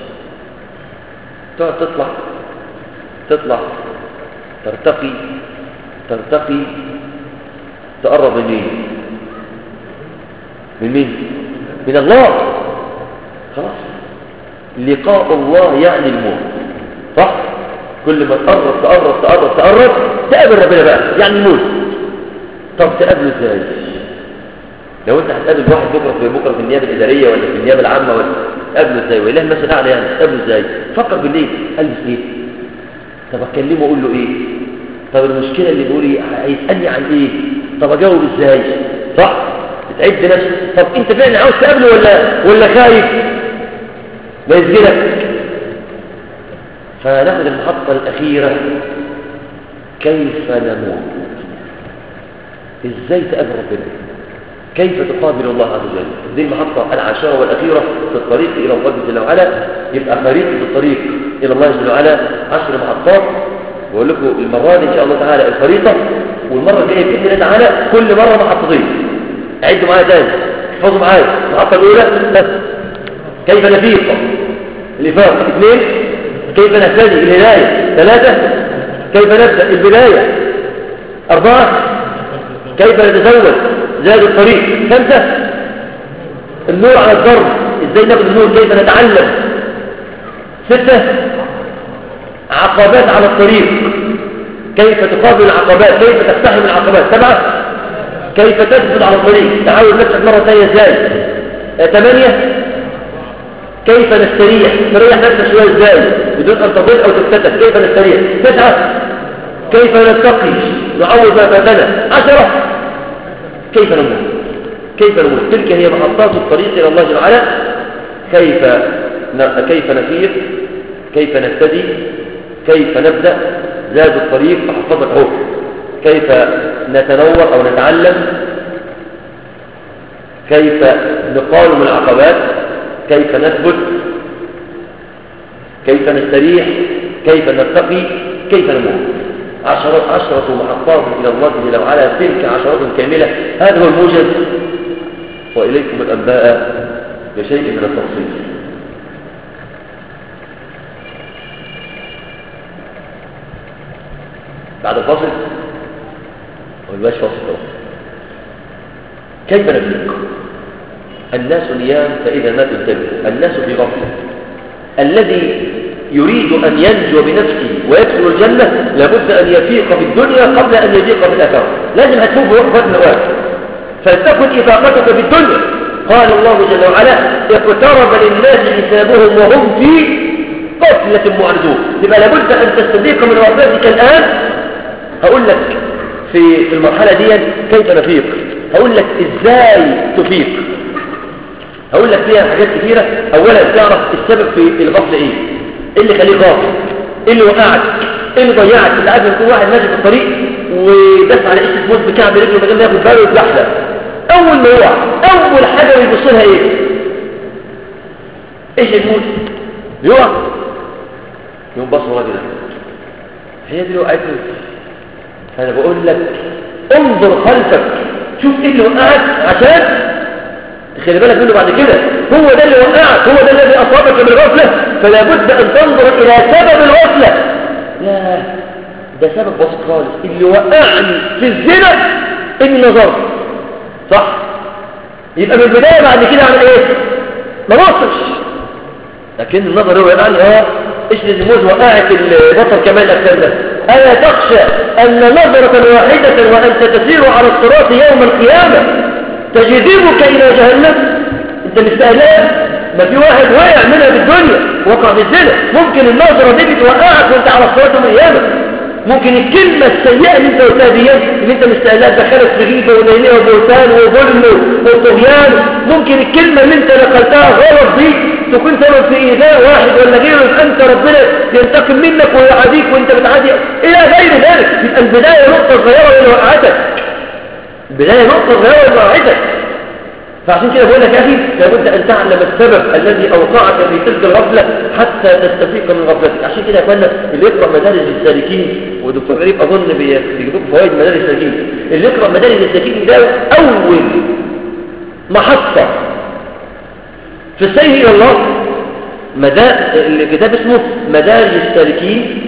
تقعد تطلع تطلع ترتقي ترتقي تقرب من مين من مين من الله خلاص لقاء الله يعني الموت صح كل ما تقرب تقرب تقرب تقرب تقابل ربنا بقى يعني الموت طب تقابله ازاي لو انت هتقابل واحد بكره في بكره في النيابه الاداريه ولا في النيابه العامه ولا قابله ازاي واله المثل الاعلى يعني قابله ازاي فكر بالليل البس ايه طب اكلمه اقول له ايه طب المشكله اللي بيقول ايه هيسالني عن ايه طب اجاوب ازاي صح بتعد نفسك طب انت فعلا عاوز تقابله ولا ولا خايف ما يسجلك فناخد المحطه الاخيره كيف نموت ازاي تقابل ربنا كيف تقابل الله عز وجل دي المحطة العاشرة والأخيرة في الطريق إلى الله جل وعلا يبقى خريطة الطريق إلى الله جل وعلا عشر محطات بقول لكم المرة دي إن شاء الله تعالى الخريطة والمرة الجاية بإذن الله تعالى كل مرة محطتين عدوا معايا تاني احفظوا معايا المحطة الأولى كيف نفيق الإفاق اثنين كيف نهتدي الهداية ثلاثة كيف نبدأ البداية أربعة كيف نتزوج زاد الطريق خمسة النور على الضرب ازاي ناخد النور كيف نتعلم ستة عقبات على الطريق كيف تقابل العقبات كيف تقتحم العقبات سبعة كيف تثبت على الطريق تعود نفسك مرة ثانية ازاي آه، ثمانية كيف نستريح نريح نفسك شوية ازاي بدون ان تضل او تفتتح كيف نستريح تسعة كيف نتقي نعوض ما فاتنا عشرة كيف نموت كيف نموت تلك هي محطات الطريق إلى الله جل وعلا كيف كيف نسير كيف نبتدي كيف نبدأ زاد الطريق أحفظك هو كيف نتنور أو نتعلم كيف نقاوم العقبات كيف نثبت كيف نستريح كيف نرتقي كيف نموت عشرة, عشرة محطات إلى الله جل وعلا تلك عشرات كاملة هذا هو الموجز وإليكم الأنباء بشيء من التفصيل بعد الفصل والباش فصل كيف نفيق الناس نيام فإذا ماتوا انتبهوا الناس في غفلة الذي يريد أن ينجو بنفسه ويدخل الجنة لابد أن يفيق في الدنيا قبل أن يفيق في الآخرة لازم هتشوف وقفة نواف فلتكن إفاقتك في الدنيا قال الله جل وعلا اقترب للناس حسابهم وهم في قفلة معرضون يبقى لابد أن تستضيق من غفلتك الآن هقول لك في المرحلة دي كيف نفيق هقول لك ازاي تفيق هقول لك فيها حاجات كثيرة اولا تعرف السبب في الغفل ايه ايه اللي خليه غافل ايه اللي وقعك ايه اللي ضيعك انت عارف يكون واحد ماشي في الطريق ودس على ايش موت بكعب رجله من غير ما ياخد باله ويتزحلق اول ما يقع اول حاجه بيبص لها ايه ايش الموت يقع يقوم بص ورا كده هي دي اللي وقعت فانا بقول لك انظر خلفك شوف ايه اللي وقعك عشان تخلي بالك منه بعد كده هو ده اللي وقعك هو ده الذي اصابك بالغفله فلا بد ان تنظر الى سبب الغفله لا ده سبب بسيط خالص اللي وقعني في الزنا اني نظرت صح يبقى من البدايه بعد كده اعمل ايه ما بصش لكن النظر هو يعني اه ايش الزموز وقعت البصر كمان الاكثر ده ألا تخشى أن نظرة واحدة وأنت تسير على الصراط يوم القيامة تجذبك إلى جهنم أنت مستهلاك ما في واحد وقع منها بالدنيا وقع في الزنا ممكن النظرة دي بتوقعك وانت على الصراط يوم القيامة ممكن الكلمة السيئة اللي انت قلتها دي اللي انت مستهلاك دخلت في غيبة وليلة وبهتان وظلم وطغيان ممكن الكلمة اللي انت نقلتها غلط دي تكون سبب في إيذاء واحد ولا غيره أنت ربنا ينتقم منك ويعاديك وانت بتعادي إلى غير ذلك يبقى البداية نقطة صغيرة من وقعتك البداية نقطة صغيرة من وقعتك فعشان كده بقول لك يا أخي لابد أن تعلم السبب الذي أوقعك في تلك الغفلة حتى تستفيق من غفلتك عشان كده يا أخوانا اللي يقرأ مدارج السالكين ودكتور غريب أظن بيجيب لكم فوائد مدارج السالكين اللي يقرأ مدارج السالكين ده أول محطة في السير إلى الله مدار الكتاب اسمه مدارج السالكين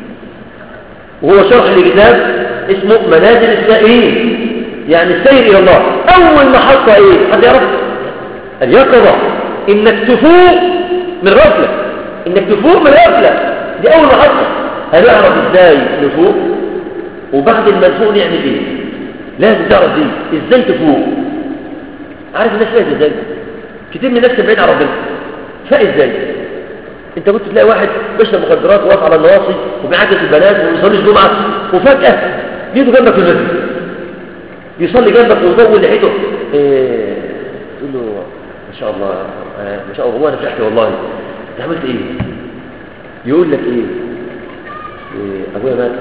وهو شرح لكتاب اسمه منازل السائرين يعني السير إلى الله أول محطة إيه؟ حد يعرف؟ اليقظة إنك تفوق من غفلة إنك تفوق من غفلة دي أول محطة هنعرف إزاي نفوق وبعد ما نفوق نعمل إيه؟ لازم تعرف دي إزاي تفوق عارف الناس فايت إزاي؟ كتير من الناس بعيد عن ربنا فاق إزاي؟ انت كنت تلاقي واحد بيشرب مخدرات وواقف على النواصي وبيعاكس البنات وما بيصليش جمعه وفجاه يجي جنبك في المسجد يصلي جنبك ويطول لحيته إيه تقول له ما شاء الله آه ما شاء الله والله انا فرحت والله انت عملت ايه يقول لك ايه, إيه ابويا مات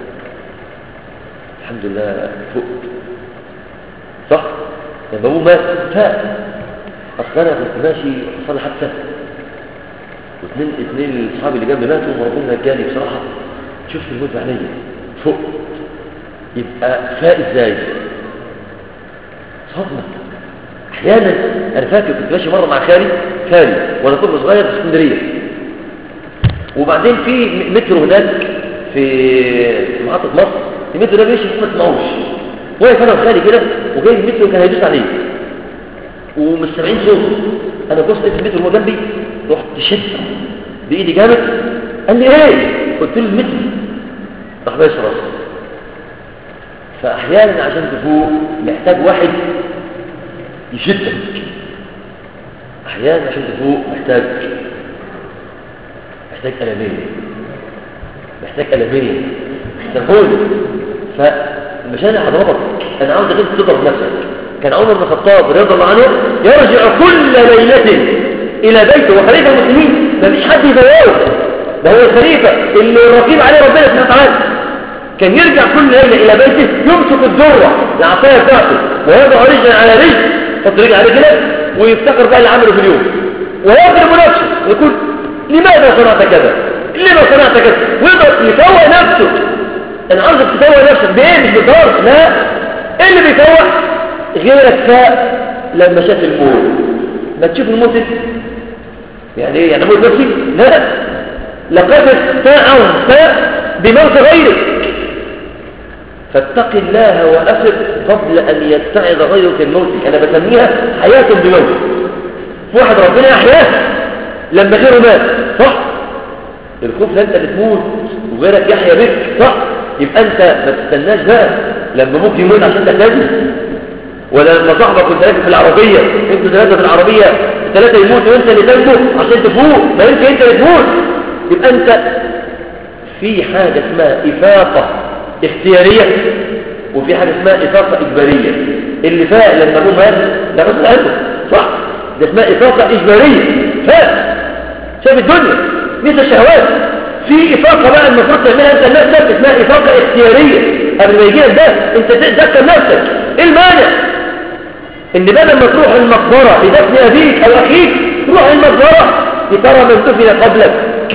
الحمد لله فقت صح لما ابوه مات فاق اصل انا كنت ماشي حصل لي حادثه واثنين اثنين اصحابي اللي جنبي ماتوا وربنا نجاني بصراحه شفت الموت بعينيا فوق يبقى فاق ازاي صدمه احيانا انا فاكر كنت ماشي مره مع خالي خالي وانا طفل صغير في اسكندريه وبعدين في مترو هناك في محطه مصر المترو ده بيمشي ما تسمعوش واقف انا وخالي كده وجاي المترو كان هيدوس عليه ومش سامعين صوته انا بص لقيت المترو هو جنبي رحت شد بايدي جامد قال لي ايه قلت له المتر راح بايس راسي فاحيانا عشان تفوق محتاج واحد يشدك احيانا عشان تفوق محتاج محتاج ألمين محتاج ألمين تقول فمش انا هضربك انا عاوز انت تضرب نفسك كان عمر بن الخطاب رضي الله عنه يرجع كل ليله إلى بيته وخليفة المسلمين ما فيش حد يضايقه ده هو الخليفة اللي الرقيب عليه ربنا سبحانه وتعالى كان يرجع كل ليلة إلى بيته يمسك الذرة العصاية بتاعته ويضع رجلا على رجل يحط رجل على رجل ويفتكر بقى اللي عمله في اليوم ويضرب نفسه ويقول لماذا صنعت كذا لما صنعت كذا ويقدر يفوق نفسه انا عاوزك تفوق نفسك بايه مش بضرب لا ايه اللي بيفوق غيرك فاق لما شاف الموت ما تشوف الموت يعني ايه يعني موت نفسي لا لقد استاع فاق بموت غيرك فاتق الله وأفق قبل أن يتعظ غيرك الموت أنا بسميها حياة بموت واحد ربنا يحياه لما غيره مات صح الخوف ده انت بتموت وغيرك يحيى بك صح يبقى انت ما تستناش بقى لما ابوك يموت عشان تهتدي ولا لما صاحبك كنت راكب في العربيه انتوا ثلاثه في العربيه ثلاثه يموتوا وانت اللي تنجو عشان تفوق ما يمكن انت اللي تموت يبقى انت في حاجه اسمها افاقه اختياريه وفي حاجه اسمها افاقه اجباريه اللي فاق لما ابوه مات ده غصب عنه صح ده اسمها افاقه اجباريه فاق شاف الدنيا مثل الشهوات في إفاقة بقى المفروض تعملها أنت لنفسك اسمها إفاقة اختيارية قبل ما يجيلك ده أنت تذكر نفسك إيه المانع؟ إن بدل ما تروح المقبرة لدفن أبيك أو أخيك تروح المقبرة لترى من دفن قبلك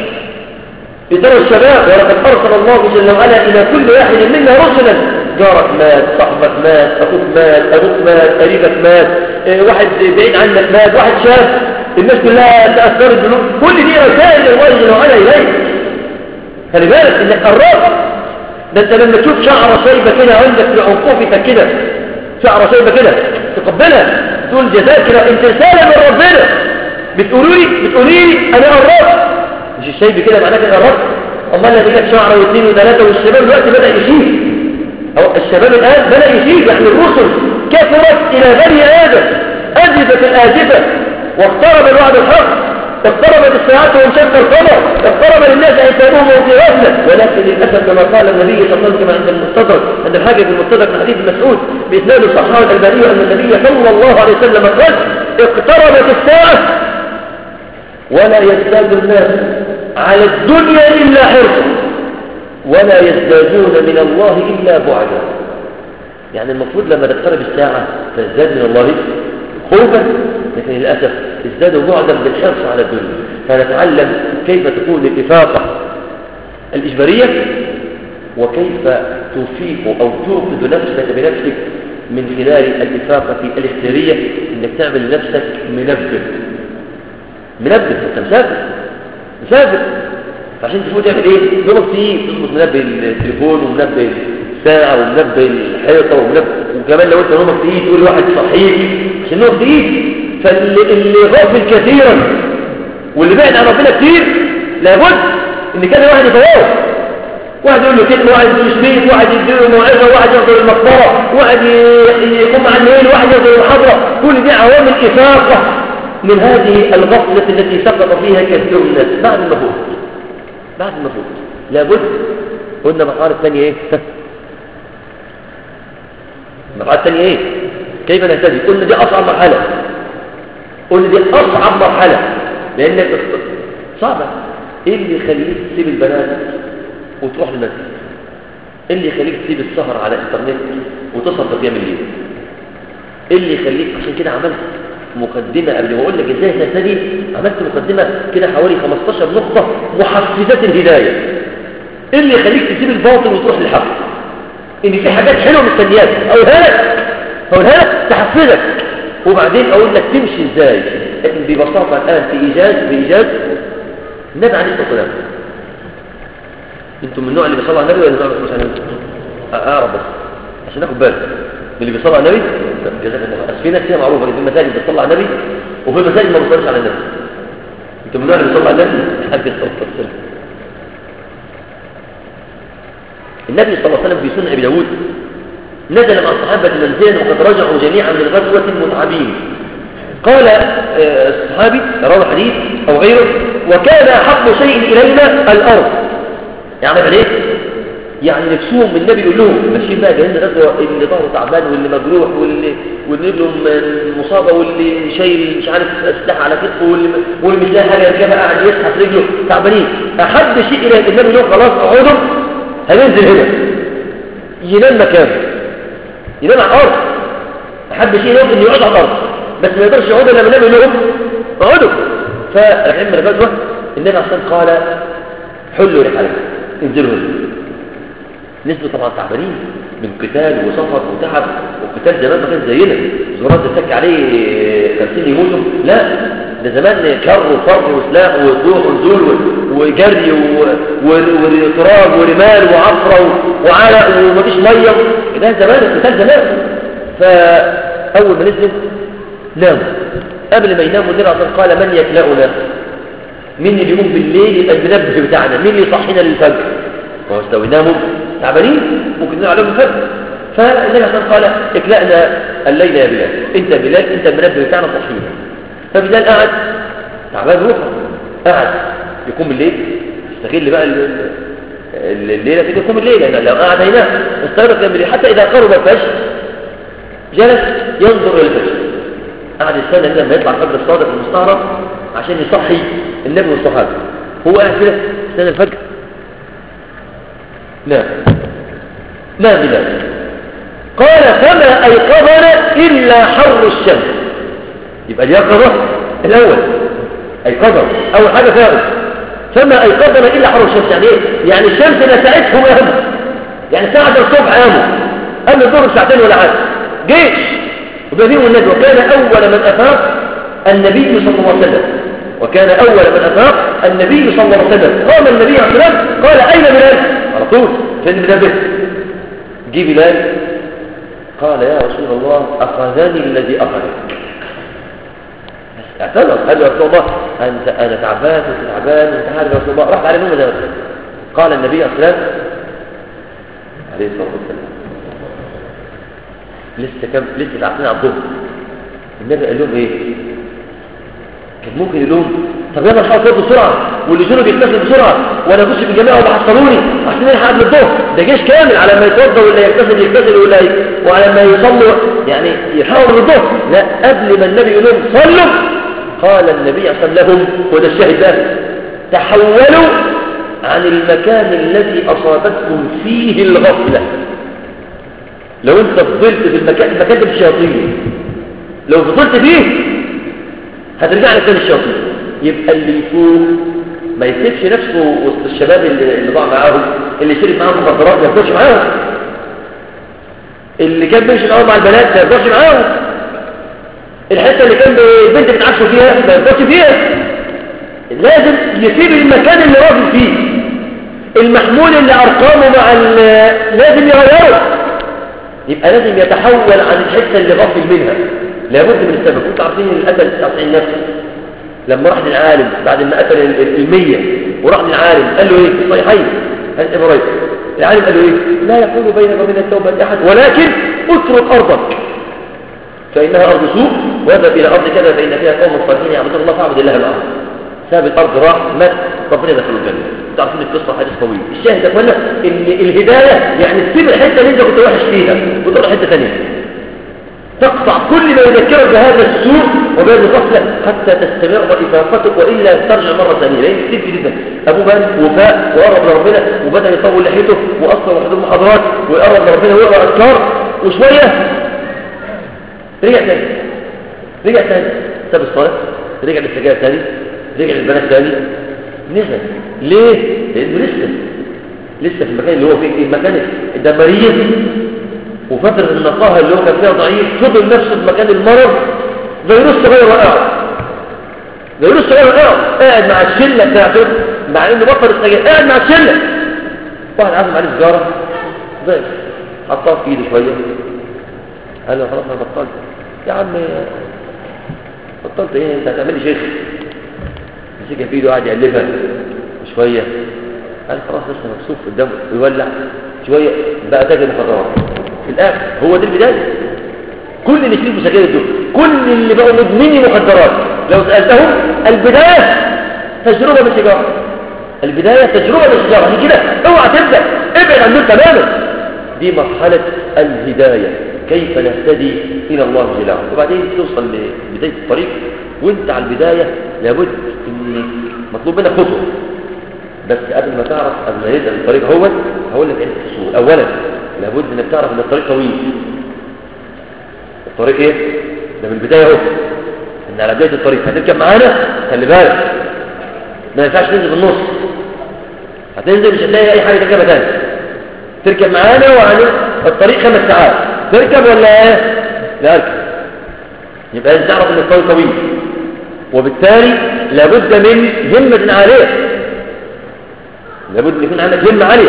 لترى الشباب ولقد أرسل الله جل وعلا إلى كل واحد منا رسلا جارك مات صاحبك مات أخوك مات أبوك مات قريبك مات اه واحد بعيد عنك مات واحد شاب الناس كلها تأثرت بنور كل دي رسائل الله جل وعلا إليك خلي بالك انك قربت ده انت لما تشوف شعره شايبه كده عندك في عنقوفتك كده شعره شايبه كده تقبلها تقول جزاك انت رساله من ربنا بتقولوا لي بتقولي لي انا قربت مش الشايب كده معناه كده قربت امال اللي لك شعره واثنين وثلاثه والشباب دلوقتي بدا يشيب او الشباب الان بدا يشيب يعني الرسل كثرت الى بني ادم ازفت الازفه واقترب الوعد الحق اقتربت الساعات وانشق القمر اقترب للناس حسابهم وفي غفله ولكن للاسف كما قال النبي صلى الله عليه وسلم عند المستدرك عند الحاجه في المستدرك من حديث مسعود باسناد صحابه الالباني ان النبي صلى الله عليه وسلم قال اقتربت الساعه ولا يزداد الناس على الدنيا الا حرصا ولا يزدادون من الله الا بعدا يعني المفروض لما تقترب الساعه تزداد من الله خوفا لكن للأسف ازدادوا بعدا بالحرص على الدنيا فنتعلم كيف تكون الإفاقة الإجبارية وكيف تفيق أو توقد نفسك بنفسك من خلال الإفاقة الاختيارية إنك تعمل لنفسك منبه منبه أنت مسافر مسافر عشان تفوت تعمل ايه؟ نومك تقيل تظبط منبه التليفون ومنبه الساعة ومنبه الحيطة ومنبه وكمان لو انت نومك تقيل تقول لواحد صحيح عشان نومك تقيل فاللي غافل كثيرا واللي بعد عن ربنا كتير لابد ان كان واحد يتواصل واحد يقول له كلمه واحد يقول سبيت واحد يديله موعظه واحد يحضر المقبره واحد يقوم مع الليل واحد يحضر المحاضره كل دي عوامل افاقه من هذه الغفله التي سقط فيها كثير من الناس بعد المفروض بعد المفروض لابد قلنا المرحله الثانيه ايه المرحله الثانيه ايه كيف نهتدي قلنا دي اصعب مرحله قلنا دي اصعب مرحله لان صعبه ايه اللي يخليك تسيب البنات وتروح للمسجد ايه اللي يخليك تسيب السهر على الانترنت وتصل بقيام الليل ايه اللي يخليك عشان كده عملت مقدمة قبل ما اقول لك ازاي تهتدي عملت مقدمة كده حوالي 15 نقطة محفزات الهداية ايه اللي يخليك تسيب الباطل وتروح للحق ان في حاجات حلوة مستنياك اقولها لك اقولها لك تحفزك وبعدين اقول لك تمشي ازاي لكن ببساطة الان في ايجاز بايجاز النبي عليه الصلاة والسلام انتم من النوع اللي بيصلي على النبي ولا النوع اللي بيصلي على النبي اعرف بس عشان ناخد بالك اللي بيصلي على النبي جزاك الله خير في ناس كده معروفه في المساجد بتصلي على النبي وفي المساجد ما بتصليش على النبي انتم من النوع اللي بيصلي على النبي حد الصلاه والسلام النبي صلى الله عليه وسلم في سنن ابي داود نزل مع الصحابه منزلا وقد رجعوا جميعا من غزوه متعبين قال الصحابي روى حديث او غيره وكان احب شيء الينا الارض يعني ايه يعني نفسهم النبي يقول لهم ماشيين بقى جايين غزوه اللي ظهره تعبان واللي مجروح واللي واللي رجله مصابه واللي شايل مش عارف اسلحه على كتفه واللي واللي مش لاقي حاجه يركبها قاعد يسحب رجله تعبانين احب شيء الى النبي يقول لهم خلاص اقعدوا هننزل هنا ينام مكانه ينام على الارض احب شيء لهم انه يقعد على الارض بس ما يقدرش يقعد الا النبي يقول لهم اقعدوا فالعلم الغزوه النبي عليه الصلاه قال حلوا رحلكم انزلوا هنا نزلوا طبعا تعبانين من قتال وسفر وتعب وقتال زمان ما كان زينا زرار تتك عليه خمسين يموتوا لا ده زمان كر وفر وسلاح وطوح ونزول وجري وتراب ورمال وعفرة وعرق ومفيش مية ده زمان القتال زمان فأول ما نزلوا ناموا قبل ما يناموا النبي عليه قال من يكلأنا مين اللي يقوم بالليل يبقى المنبه بتاعنا مين اللي يصحينا للفجر ما هو لو يناموا تعبانين ممكن ننام عليهم الفجر فالنبي عليه قال اكلأنا الليل يا بلال انت بلال انت المنبه بتاعنا صحينا فبلال قعد تعبان روحه قعد يقوم الليل يستغل بقى الليلة في يقوم الليل لأن لو قعد هينام استغرق كان بالليل حتى إذا قرب الفجر جلس ينظر إلى الفجر قعد يستنى لما يطلع الفجر الصادق المستغرب عشان يصحي النبي والصحابة هو قاعد كده استنى الفجر لا لا بلال قال فما أيقظنا إلا حر الشمس يبقى اليقظة الأول أيقظة أول حاجة فاهم فما أيقظنا إلا حر الشمس يعني إيه؟ يعني الشمس نسعتهم أهم يعني ساعة الصبح قاموا قام الظهر ساعتين ولا حاجة جيش وبنيه النبي وكان أول من أفاق النبي صلى الله عليه وسلم وكان أول من أفاق النبي صلى الله عليه وسلم قام النبي عليه الصلاة والسلام قال أين بلال على طول فين بلال جي بلال قال يا رسول الله أخذني الذي أخذك اعتذر قال يا رسول الله أنت أنا تعبان وأنت تعبان وأنت عارف يا رسول الله راح على نوم ده قال النبي عليه الصلاة والسلام عليه الصلاة والسلام لسه كم لسه تعبانين على الظهر النبي قال لهم ايه كان ممكن يقول لهم طب يلا الحق كده بسرعه واللي جنوا بيكتسب بسرعه وانا ابص في الجماعه وبحصلوني عشان نلحق قبل الظهر ده جيش كامل على ما يتوضا ولا يغتسل يغتسل ولا ي... وعلى ما يصلوا يعني يحاولوا بالظهر لا قبل ما النبي يقول لهم صلوا قال النبي صلى الله عليه وسلم وده الشاهد ده تحولوا عن المكان الذي اصابتكم فيه الغفله لو انت فضلت في المكان المكان ده الشياطين لو فضلت فيه هترجع لك تاني الشياطين يبقى اللي يفوق ما يسيبش نفسه وسط الشباب اللي, اللي ضاع معاهم اللي شرب معاهم مخدرات ما يفضلش معاهم اللي كان بيمشي معاهم مع البنات ما يفضلش معاهم الحته اللي كان البنت بتعشوا فيها ما يفضلش فيها لازم يسيب المكان اللي راجل فيه المحمول اللي ارقامه مع لازم يغيره يبقى لازم يتحول عن الحته اللي غافل منها لابد من السبب كنتوا عارفين ان القتل 99 نفس لما راح للعالم بعد ما قتل المية وراح للعالم قال له ايه في الصحيحين هل ابراهيم العالم قال له ايه لا يكون بينك وبين التوبة احد ولكن اترك ارضك فانها ارض سوء واذهب الى ارض كذا فان فيها قوم صالحين يعبدون الله فاعبد الله الارض ساب الارض راح مات ربنا دخله الجنه انتوا عارفين القصه حديث طويل الشاهد يا اخوانا ان الهدايه يعني تسيب الحته اللي انت كنت وحش فيها وتروح حته ثانيه تقطع كل ما يذكرك بهذا السوء وبهذه الغفلة حتى تستمر إفاقتك وإلا ترجع مرة ثانية لأن كتير جدا أبو بان وفاء وقرب لربنا وبدأ يطول لحيته وأصلا وحضور محاضرات ويقرب لربنا ويقرأ أذكار وشوية رجع تاني رجع تاني ساب الصلاة رجع للسجاير تاني رجع للبنات تاني نزل ليه؟ لأنه لسه لسه في المكان اللي هو فيه المكان الدمرية وفترة النقاهة اللي هو كان فيها ضعيف فضل نفسه في مكان المرض فيروس صغير وقع فيروس صغير وقع قاعد مع الشلة بتاعته مع انه بطل السجاير قاعد مع الشلة واحد عازم عليه سجارة ضعف حطها في ايده شوية قال له خلاص انا بطلت يا عم بطلت ايه انت هتعمل لي شيخ مسكها في ايده قاعد يقلبها شوية قال خلاص لسه مكسوف قدامه ويولع شوية بقى تاجر مخدرات في الآخر هو دي البداية كل اللي يشربوا سجاير دول كل اللي بقوا مدمني مخدرات لو سألتهم البداية تجربة بالسيجارة البداية تجربة بالسيجارة عشان كده اوعى تبدأ ابعد عن دول تماما دي مرحلة الهداية كيف نهتدي إلى الله جل وعلا وبعدين توصل لبداية الطريق وانت على البداية لابد ان مطلوب منك خطوة بس قبل ما تعرف قبل ما يبدأ الطريق هو هقول لك انت الصور اولا لابد انك تعرف ان الطريق طويل الطريق ايه ده من البداية اهو ان على بداية الطريق هتركب معانا خلي بالك ما ينفعش تنزل في النص هتنزل مش هتلاقي اي حاجة تركبها تاني تركب معانا وعلى الطريق خمس ساعات تركب ولا ايه لا اركب يبقى لازم تعرف ان الطريق طويل وبالتالي لابد من همة عالية لابد ان يكون عندك همة عالية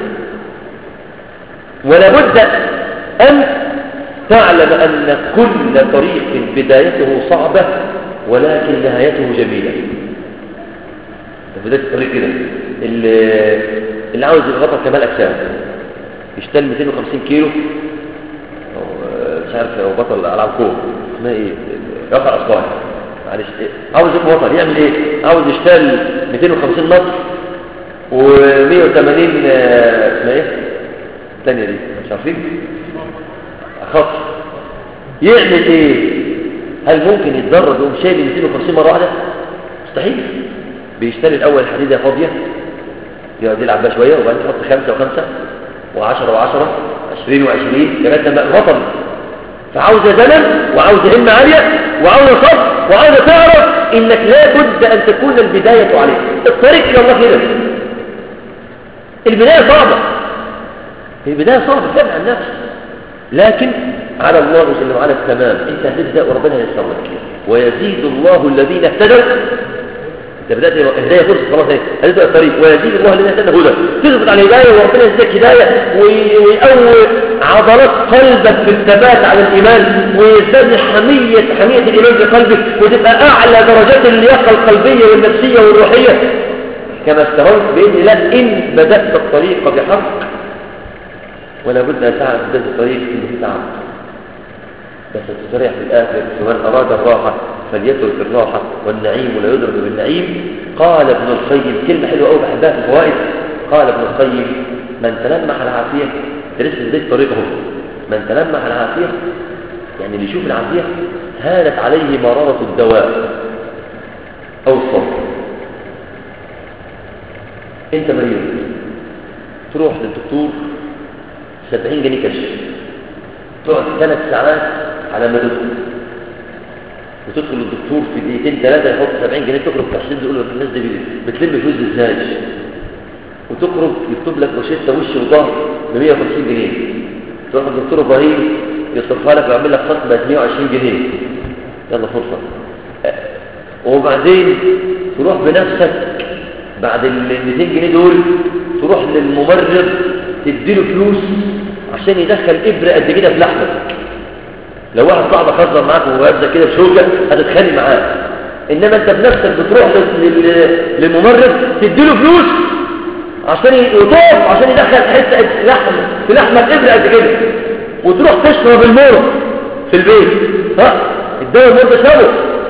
ولابد ان تعلم ان كل طريق بدايته صعبة ولكن نهايته جميلة بداية الطريق كده اللي, اللي عاوز يبقى بطل كمال اجسام يشتغل 250 كيلو أو مش عارف او بطل العاب كوره اسمها ايه رفع اصبعي معلش إيه؟ عاوز يبقى بطل يعمل ايه عاوز يشتغل 250 متر و180 اسمها ايه الثانيه دي مش عارفين خط يعمل ايه هل ممكن يتدرب يقوم شايل 250 مره واحده مستحيل بيشتري الاول حديده فاضيه يقعد يلعب بها شويه وبعدين يحط خمسه وخمسه و10 و10 20 و20 لغايه لما بطل فعاوز زمن وعاوز همه عاليه وعاوز صبر وعاوز تعرف انك لا بد ان تكون البدايه عليك الطريق الى الله كده البدايه صعبه البدايه صعبه فعلا عن نفسك لكن على الله جل وعلا التمام انت هتبدا وربنا ييسر لك ويزيد الله الذين اهتدوا انت بدات الهدايه فرصه خلاص اهي هتبدا الطريق ويزيد الله الذين اهتدوا هدى تثبت على الهدايه وربنا يزيدك هدايه ويقوي عضلات قلبك في الثبات على الايمان ويزداد حميه حميه الايمان في قلبك وتبقى اعلى درجات اللياقه القلبيه والنفسيه والروحيه كما استريت باذن الله ان بدات الطريق بحق ولا بد ان تعرف بدايه الطريق انه تعب بس تستريح في الاخر ومن اراد الراحه فليترك الراحه والنعيم لا يدرك بالنعيم قال ابن القيم كلمه حلوه قوي بحبها في الفوائد قال ابن القيم من تلمح العافيه تلف بدايه طريقه من تلمح العافيه يعني اللي يشوف العافيه هانت عليه مراره الدواء او الصبر انت مريض تروح للدكتور 70 جنيه كشف تقعد ثلاث ساعات على ما تدخل وتدخل للدكتور في دقيقتين ثلاثة يحط 70 جنيه تخرج تحسين تقول له الناس دي بتلم فلوس ازاي وتخرج يكتب لك روشته وش وظهر ب 150 جنيه تروح للدكتور ابراهيم يصرفها لك ويعمل لك خصم ب 120 جنيه يلا فرصة وبعدين تروح بنفسك بعد ال 200 جنيه دول تروح للممرض تديله فلوس عشان يدخل ابره قد كده في لحمك لو واحد صاحبك خزر معاك ويبدا كده بشوكه هتتخانق معاه انما انت بنفسك بتروح للممرض تديله فلوس عشان يطوف عشان يدخل حته لحم في لحمك ابره قد كده وتروح تشرب المر في البيت ها الدواء المر ده شربه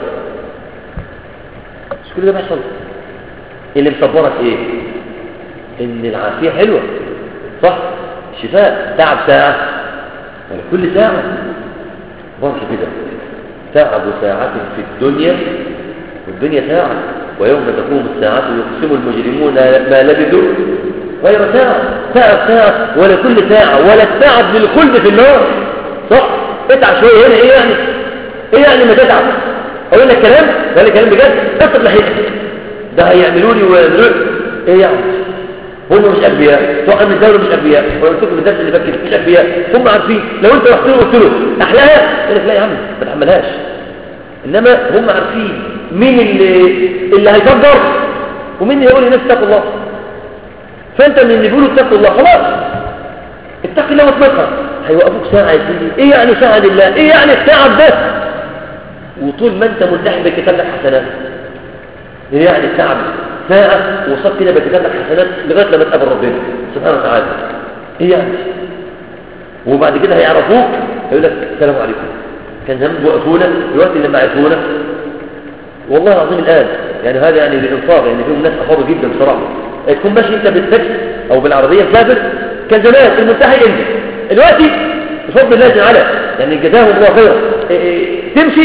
مش كل ده بيحصل اللي مصبرك ايه ان العافيه حلوه صح شفاء تعب ساعة ولا كل ساعة برضه كده تعب ساعة في الدنيا والدنيا ساعة ويوم تقوم الساعة يقسم المجرمون ما لبثوا غير ساعة تعب ساعة ولا كل ساعة ولا التعب للخلد في النار صح اتعب شوية هنا ايه يعني ايه يعني ما تتعب اقول لك كلام قال لي كلام بجد اطلب ناحيتك ده هيعملوا لي ويعملوا ايه يعني هم مش انبياء بتوع امن الدوله مش انبياء وانا قلت لكم الدرس اللي فات مش انبياء هم عارفين لو انت رحت له قلت له احلاها يقول لك لا يا عم ما تحملهاش انما هم عارفين مين اللي اللي هيكبر ومين اللي يقول للناس اتقوا الله فانت من اللي بيقولوا اتقوا الله خلاص اتق الله واطلقها هيوقفوك ساعه يا سيدي ايه يعني ساعه لله ايه يعني التعب ده وطول ما انت ملتحم بكتاب لك حسنات ايه يعني التعب ساعة وصلت كده بكتاب لك حسنات لغاية لما تقابل ربنا سبحانه وتعالى ايه يعني وبعد كده هيعرفوك يقول لك السلام عليكم كان زمان وقفونا دلوقتي لما عرفونا والله العظيم الآن يعني هذا يعني بإنصاف يعني فيهم ناس أفاضوا جدا بصراحة تكون ماشي أنت بالتاكسي او بالعربيه مسافر كان زمان المنتهى ينزل دلوقتي بفضل الله تعالى يعني جزاهم الله خيرا إيه إيه تمشي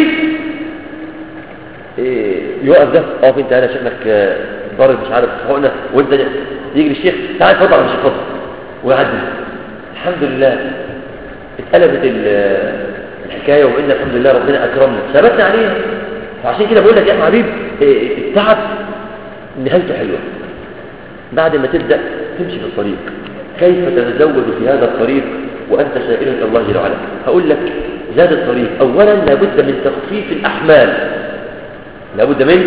إيه يوقف ده اقف انت انا شكلك آه، ضارب مش عارف حقنه وانت يجي الشيخ تعال اتفضل على الشيخ اتفضل ويعدي الحمد لله اتقلبت ال- الحكايه وان الحمد لله ربنا اكرمنا ثبتنا عليها فعشان كده بقول لك يا حبيب إيه، التعب نهايته حلوه بعد ما تبدا تمشي في الطريق كيف تتزود في هذا الطريق وانت سائل الى الله جل وعلا هقول لك زاد الطريق اولا لابد من تخفيف الاحمال لابد من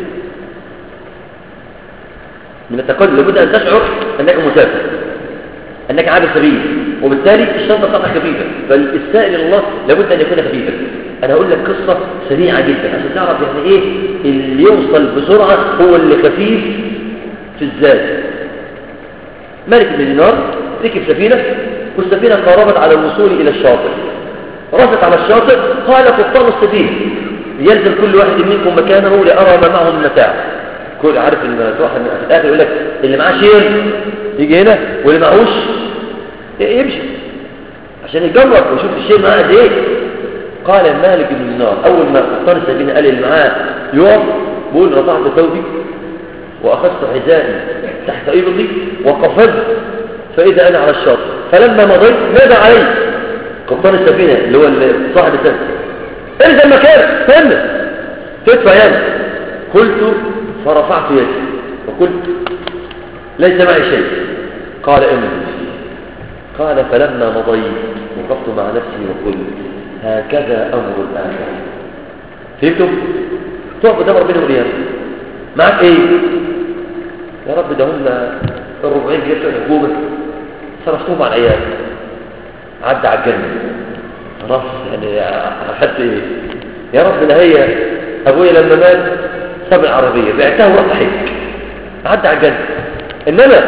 من التقدم لابد ان تشعر انك مسافر انك عابر سبيل وبالتالي الشنطه بتاعتك خفيفه فالسائل الى الله لابد ان يكون خفيفا انا هقول لك قصه سريعه جدا عشان تعرف يعني ايه اللي يوصل بسرعه هو اللي خفيف في الزاد مالك بن دينار ركب سفينه والسفينه قاربت على الوصول الى الشاطئ رست على الشاطئ قال قبطان السفينه يلزم كل واحد منكم مكانه لارى ما معه من متاع كل عارف ان واحد في الاخر يقول لك اللي معاه شيء يجي هنا واللي معهوش يمشي عشان يجرب ويشوف الشيء معاه قد ايه قال مالك بن دينار اول ما قبطان السفينه قال اللي معاه يقف بيقول رفعت ثوبي واخذت حذائي تحت ابطي وقفزت فاذا انا على الشاطئ فلما مضيت نادى علي قبطان السفينه اللي هو اللي صاحب السفينه الزم مكانك فهمنا تدفع يعني قلت فرفعت يدي وقلت ليس معي شيء قال امن قال فلما مضيت وقفت مع نفسي وقلت هكذا امر الاخره فهمتم تقف قدام ربنا يقول معك ايه يا رب ده هم الربعين جنيه بتوع الحكومه صرفتهم على العيال عدى على الجنه خلاص يعني اخدت ايه يا رب ده هي ابويا لما مات ساب العربيه بعتها ورحت حج عدى على الجنه انما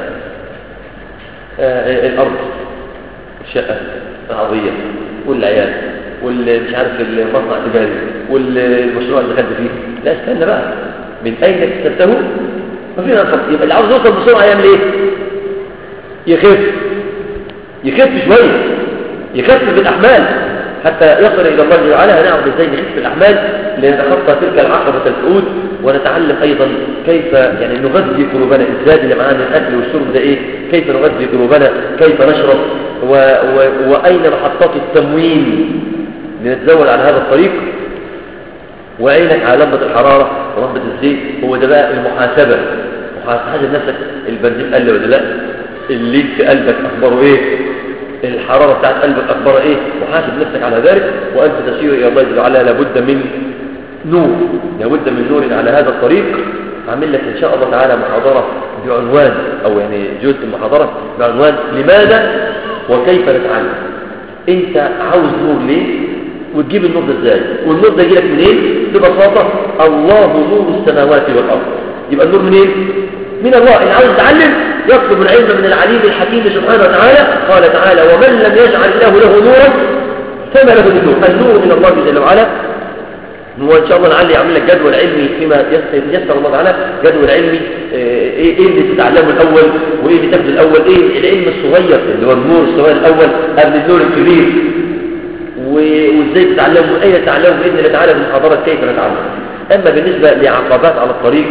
آه الارض الشقه العربيه والعيال واللي مش عارف المصنع التجاري والمشروع اللي دخلت فيه لا استنى بقى من اين اكتسبته مفيش انفق يبقى اللي عاوز يوصل بسرعه يعمل ايه يخف يخف شويه يخف بالاحمال حتى يصل الى الله جل وعلا هنعرف ازاي نخف الاحمال لنتخطى تلك العقبه الفؤود ونتعلم ايضا كيف يعني نغذي قلوبنا الزاد اللي معانا الاكل والشرب ده ايه كيف نغذي قلوبنا كيف نشرب و... و... واين محطات التموين لنتزود على هذا الطريق وعينك على لمبة الحرارة ولمبة الزيت هو ده بقى المحاسبة محاسبة نفسك البنزين قل ولا لا الليل في قلبك أخباره إيه الحرارة بتاعت قلبك أخبارها إيه وحاسب نفسك على ذلك وأنت تسير إلى الله جل وعلا لابد من نور لابد من نور على هذا الطريق عامل لك إن شاء الله تعالى محاضرة بعنوان أو يعني جزء المحاضرة بعنوان لماذا وكيف نتعلم أنت عاوز نور ليه وتجيب النور ده ازاي والنور ده يجيلك منين ببساطه الله نور السماوات والارض يبقى النور منين من الله اللي عاوز يتعلم يطلب العلم من العليم الحكيم سبحانه وتعالى قال تعالى ومن لم يجعل الله له نورا فما له من نور النور من الله جل وعلا وان شاء الله لعل يعمل لك جدول علمي فيما يسر الله تعالى جدول علمي ايه ايه اللي تتعلمه الاول وايه اللي تاخده الاول ايه العلم الصغير اللي هو النور الصغير الاول قبل النور الكبير وازاي تتعلم واين تتعلم باذن الله تعالى بمحاضره كيف نتعلم اما بالنسبه لعقبات على الطريق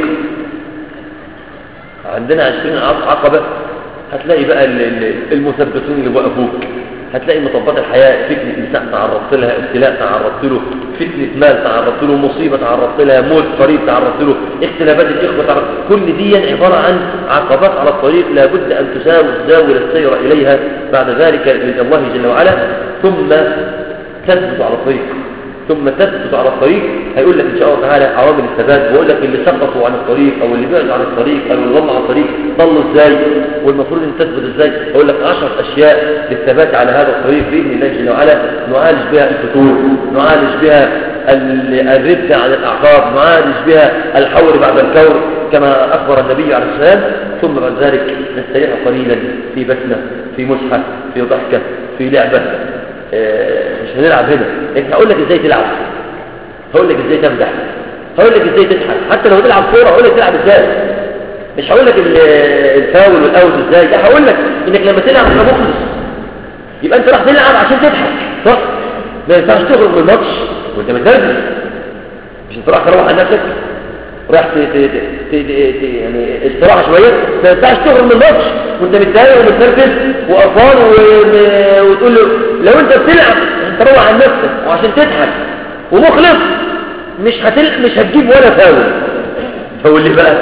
عندنا 20 عقبه هتلاقي بقى المثبتون اللي وقفوك هتلاقي مطبات الحياه فتنه نساء تعرضت لها ابتلاء تعرضت له فتنه مال تعرضت له مصيبه تعرضت لها موت قريب تعرضت له اختلافات الاخوه تعرضت كل دي عباره عن عقبات على الطريق لابد ان تساوي تزاول السير اليها بعد ذلك الى الله جل وعلا ثم تثبت على الطريق ثم تثبت على الطريق هيقول لك ان شاء الله تعالى عوامل الثبات ويقول لك اللي سقطوا عن الطريق او اللي بعدوا عن الطريق او اللي ضلوا عن الطريق ضلوا ازاي والمفروض ان تثبت ازاي هيقول لك 10 اشياء للثبات على هذا الطريق باذن الله جل وعلا نعالج بها الفتور نعالج بها الرد عن الاعقاب نعالج بها الحور بعد الكور كما اخبر النبي عليه السلام ثم بعد ذلك نستريح قليلا في بسمه في مسحه في ضحكه في لعبه مش هنلعب هنا انت هقول لك ازاي تلعب هقول لك ازاي تمدح هقول لك ازاي تضحك حتى لو تلعب كوره هقول لك تلعب ازاي مش هقول لك ال- الفاول والاوت ازاي لا هقول لك انك لما تلعب تبقى مخلص يبقى انت راح تلعب عشان تضحك صح ما ينفعش تخرج من الماتش وانت متنرفز مش انت راح تروح عن نفسك راح ت... ت... ت... ت... ت... يعني استراحه شويه ما ينفعش تخرج من الماتش وانت متضايق ومتنرفز وقرفان و... وتقول له لو انت بتلعب عشان تروح عن نفسك وعشان تضحك ومخلص مش هتل... مش هتجيب ولا فاول فاول ليه بقى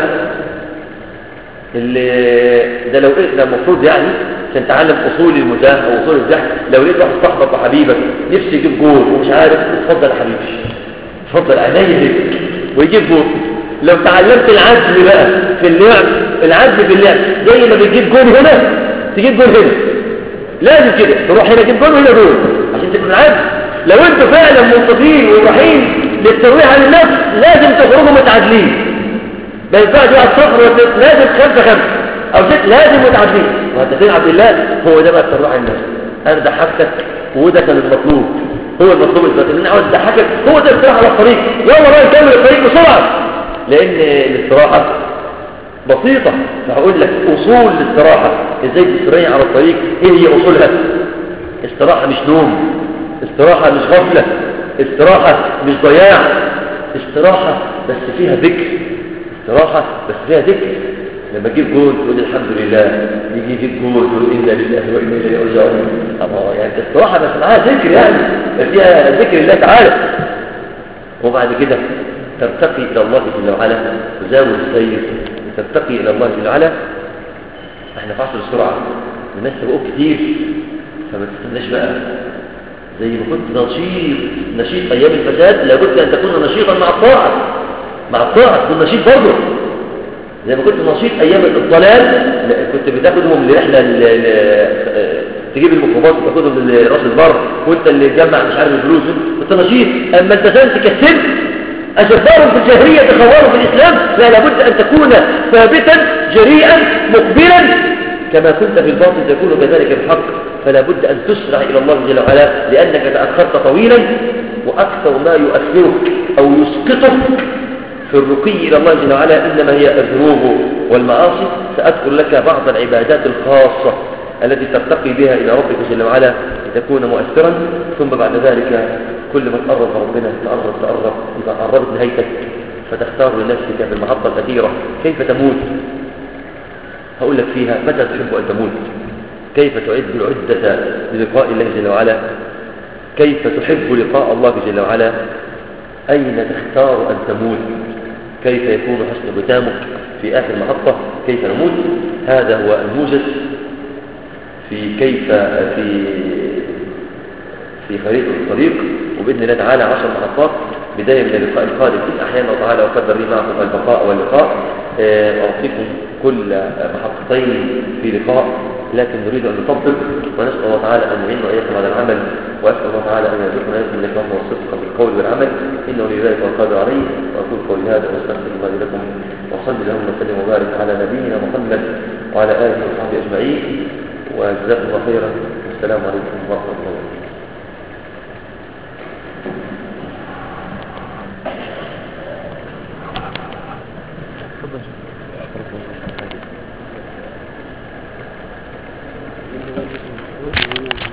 اللي ده لو إيه ده المفروض يعني عشان تعلم اصول المزاح او اصول الزحف لو لقيت واحد صاحبك وحبيبك نفسه يجيب جول ومش عارف اتفضل يا حبيبي اتفضل عينيا ليك ويجيب جول لو تعلمت العدل بقى في اللعب العدل في اللعب زي ما بتجيب جول هنا تجيب جول هنا لازم كده تروح هنا تجيب جول وهنا جول عشان تكون عدل لو انتوا فعلا منصفين ورايحين للترويح عن النفس لازم تخرجوا متعادلين ما ينفعش واحد صفر ولا لازم خمسة خمسة أو ست لازم متعادلين وأنت تلعب بالله هو ده بقى الترويح عن النفس أنا ضحكتك وده كان المطلوب هو المطلوب الذات ان انا عاوز اضحكك هو ده الاستراحه على الطريق يلا بقى نكمل الطريق بسرعه لان الاستراحه بسيطه فهقول لك اصول الاستراحه ازاي تستريح على الطريق ايه هي اصولها استراحه مش نوم استراحه مش غفله استراحه مش ضياع استراحه بس فيها ذكر استراحه بس فيها ذكر لما تجيب جول تقول الحمد لله يجي يجيب جول تقول انا لله وانا اليه راجعون الله يعني استراحه بس معاها ذكر يعني فيها ذكر الله تعالى وبعد كده ترتقي الى الله جل وعلا تزاول السير ترتقي الى الله جل وعلا احنا في عصر السرعه الناس سبقوك كتير فما تستناش بقى زي ما كنت نشيط نشيط ايام الفساد لابد ان تكون نشيطا مع الطاعه مع الطاعه تكون نشيط برضه زي ما كنت نشيط ايام الضلال لا، كنت بتاخدهم لرحله ل... ل... تجيب الميكروباص وتاخدهم لراس البر وانت اللي تجمع مش عارف الفلوس كنت نشيط اما التزمت كسبت أجبار في الجاهلية خوار في الإسلام لا لابد أن تكون ثابتا جريئا مقبلا كما كنت في الباطل تكون كذلك الحق فلا بد أن تسرع إلى الله جل وعلا لأنك تأخرت طويلا وأكثر ما يؤثرك أو يسقطك في الرقي إلى الله جل وعلا إنما هي الذنوب والمعاصي سأذكر لك بعض العبادات الخاصة التي ترتقي بها إلى ربك جل وعلا لتكون مؤثرا ثم بعد ذلك كل ما تقرب ربنا تقرب تقرب إذا قربت نهايتك فتختار لنفسك في المحطة الأخيرة كيف تموت هقول لك فيها متى تحب أن تموت كيف تعد العدة للقاء الله جل وعلا كيف تحب لقاء الله جل وعلا أين تختار أن تموت كيف يكون حسن ختامك في آخر محطة كيف نموت هذا هو الموجز في كيف في في خريطة الطريق وبإذن الله تعالى عشر محطات بداية من اللقاء القادم إن أحيانا الله تعالى وقدر لي معكم البقاء واللقاء آه، أعطيكم كل محطتين في لقاء لكن نريد أن نطبق ونسأل الله تعالى أن يعين وإياكم على العمل وأسأل الله تعالى أن يرزقنا إياكم الإخلاص والصدق في القول والعمل إنه لذلك والقادر عليه وأقول قولي هذا وأستغفر الله لي لكم وصلي اللهم وسلم وبارك على نبينا محمد وعلى آله وصحبه أجمعين وجزاكم الله خيرا والسلام عليكم ورحمة الله وبركاته Thank you.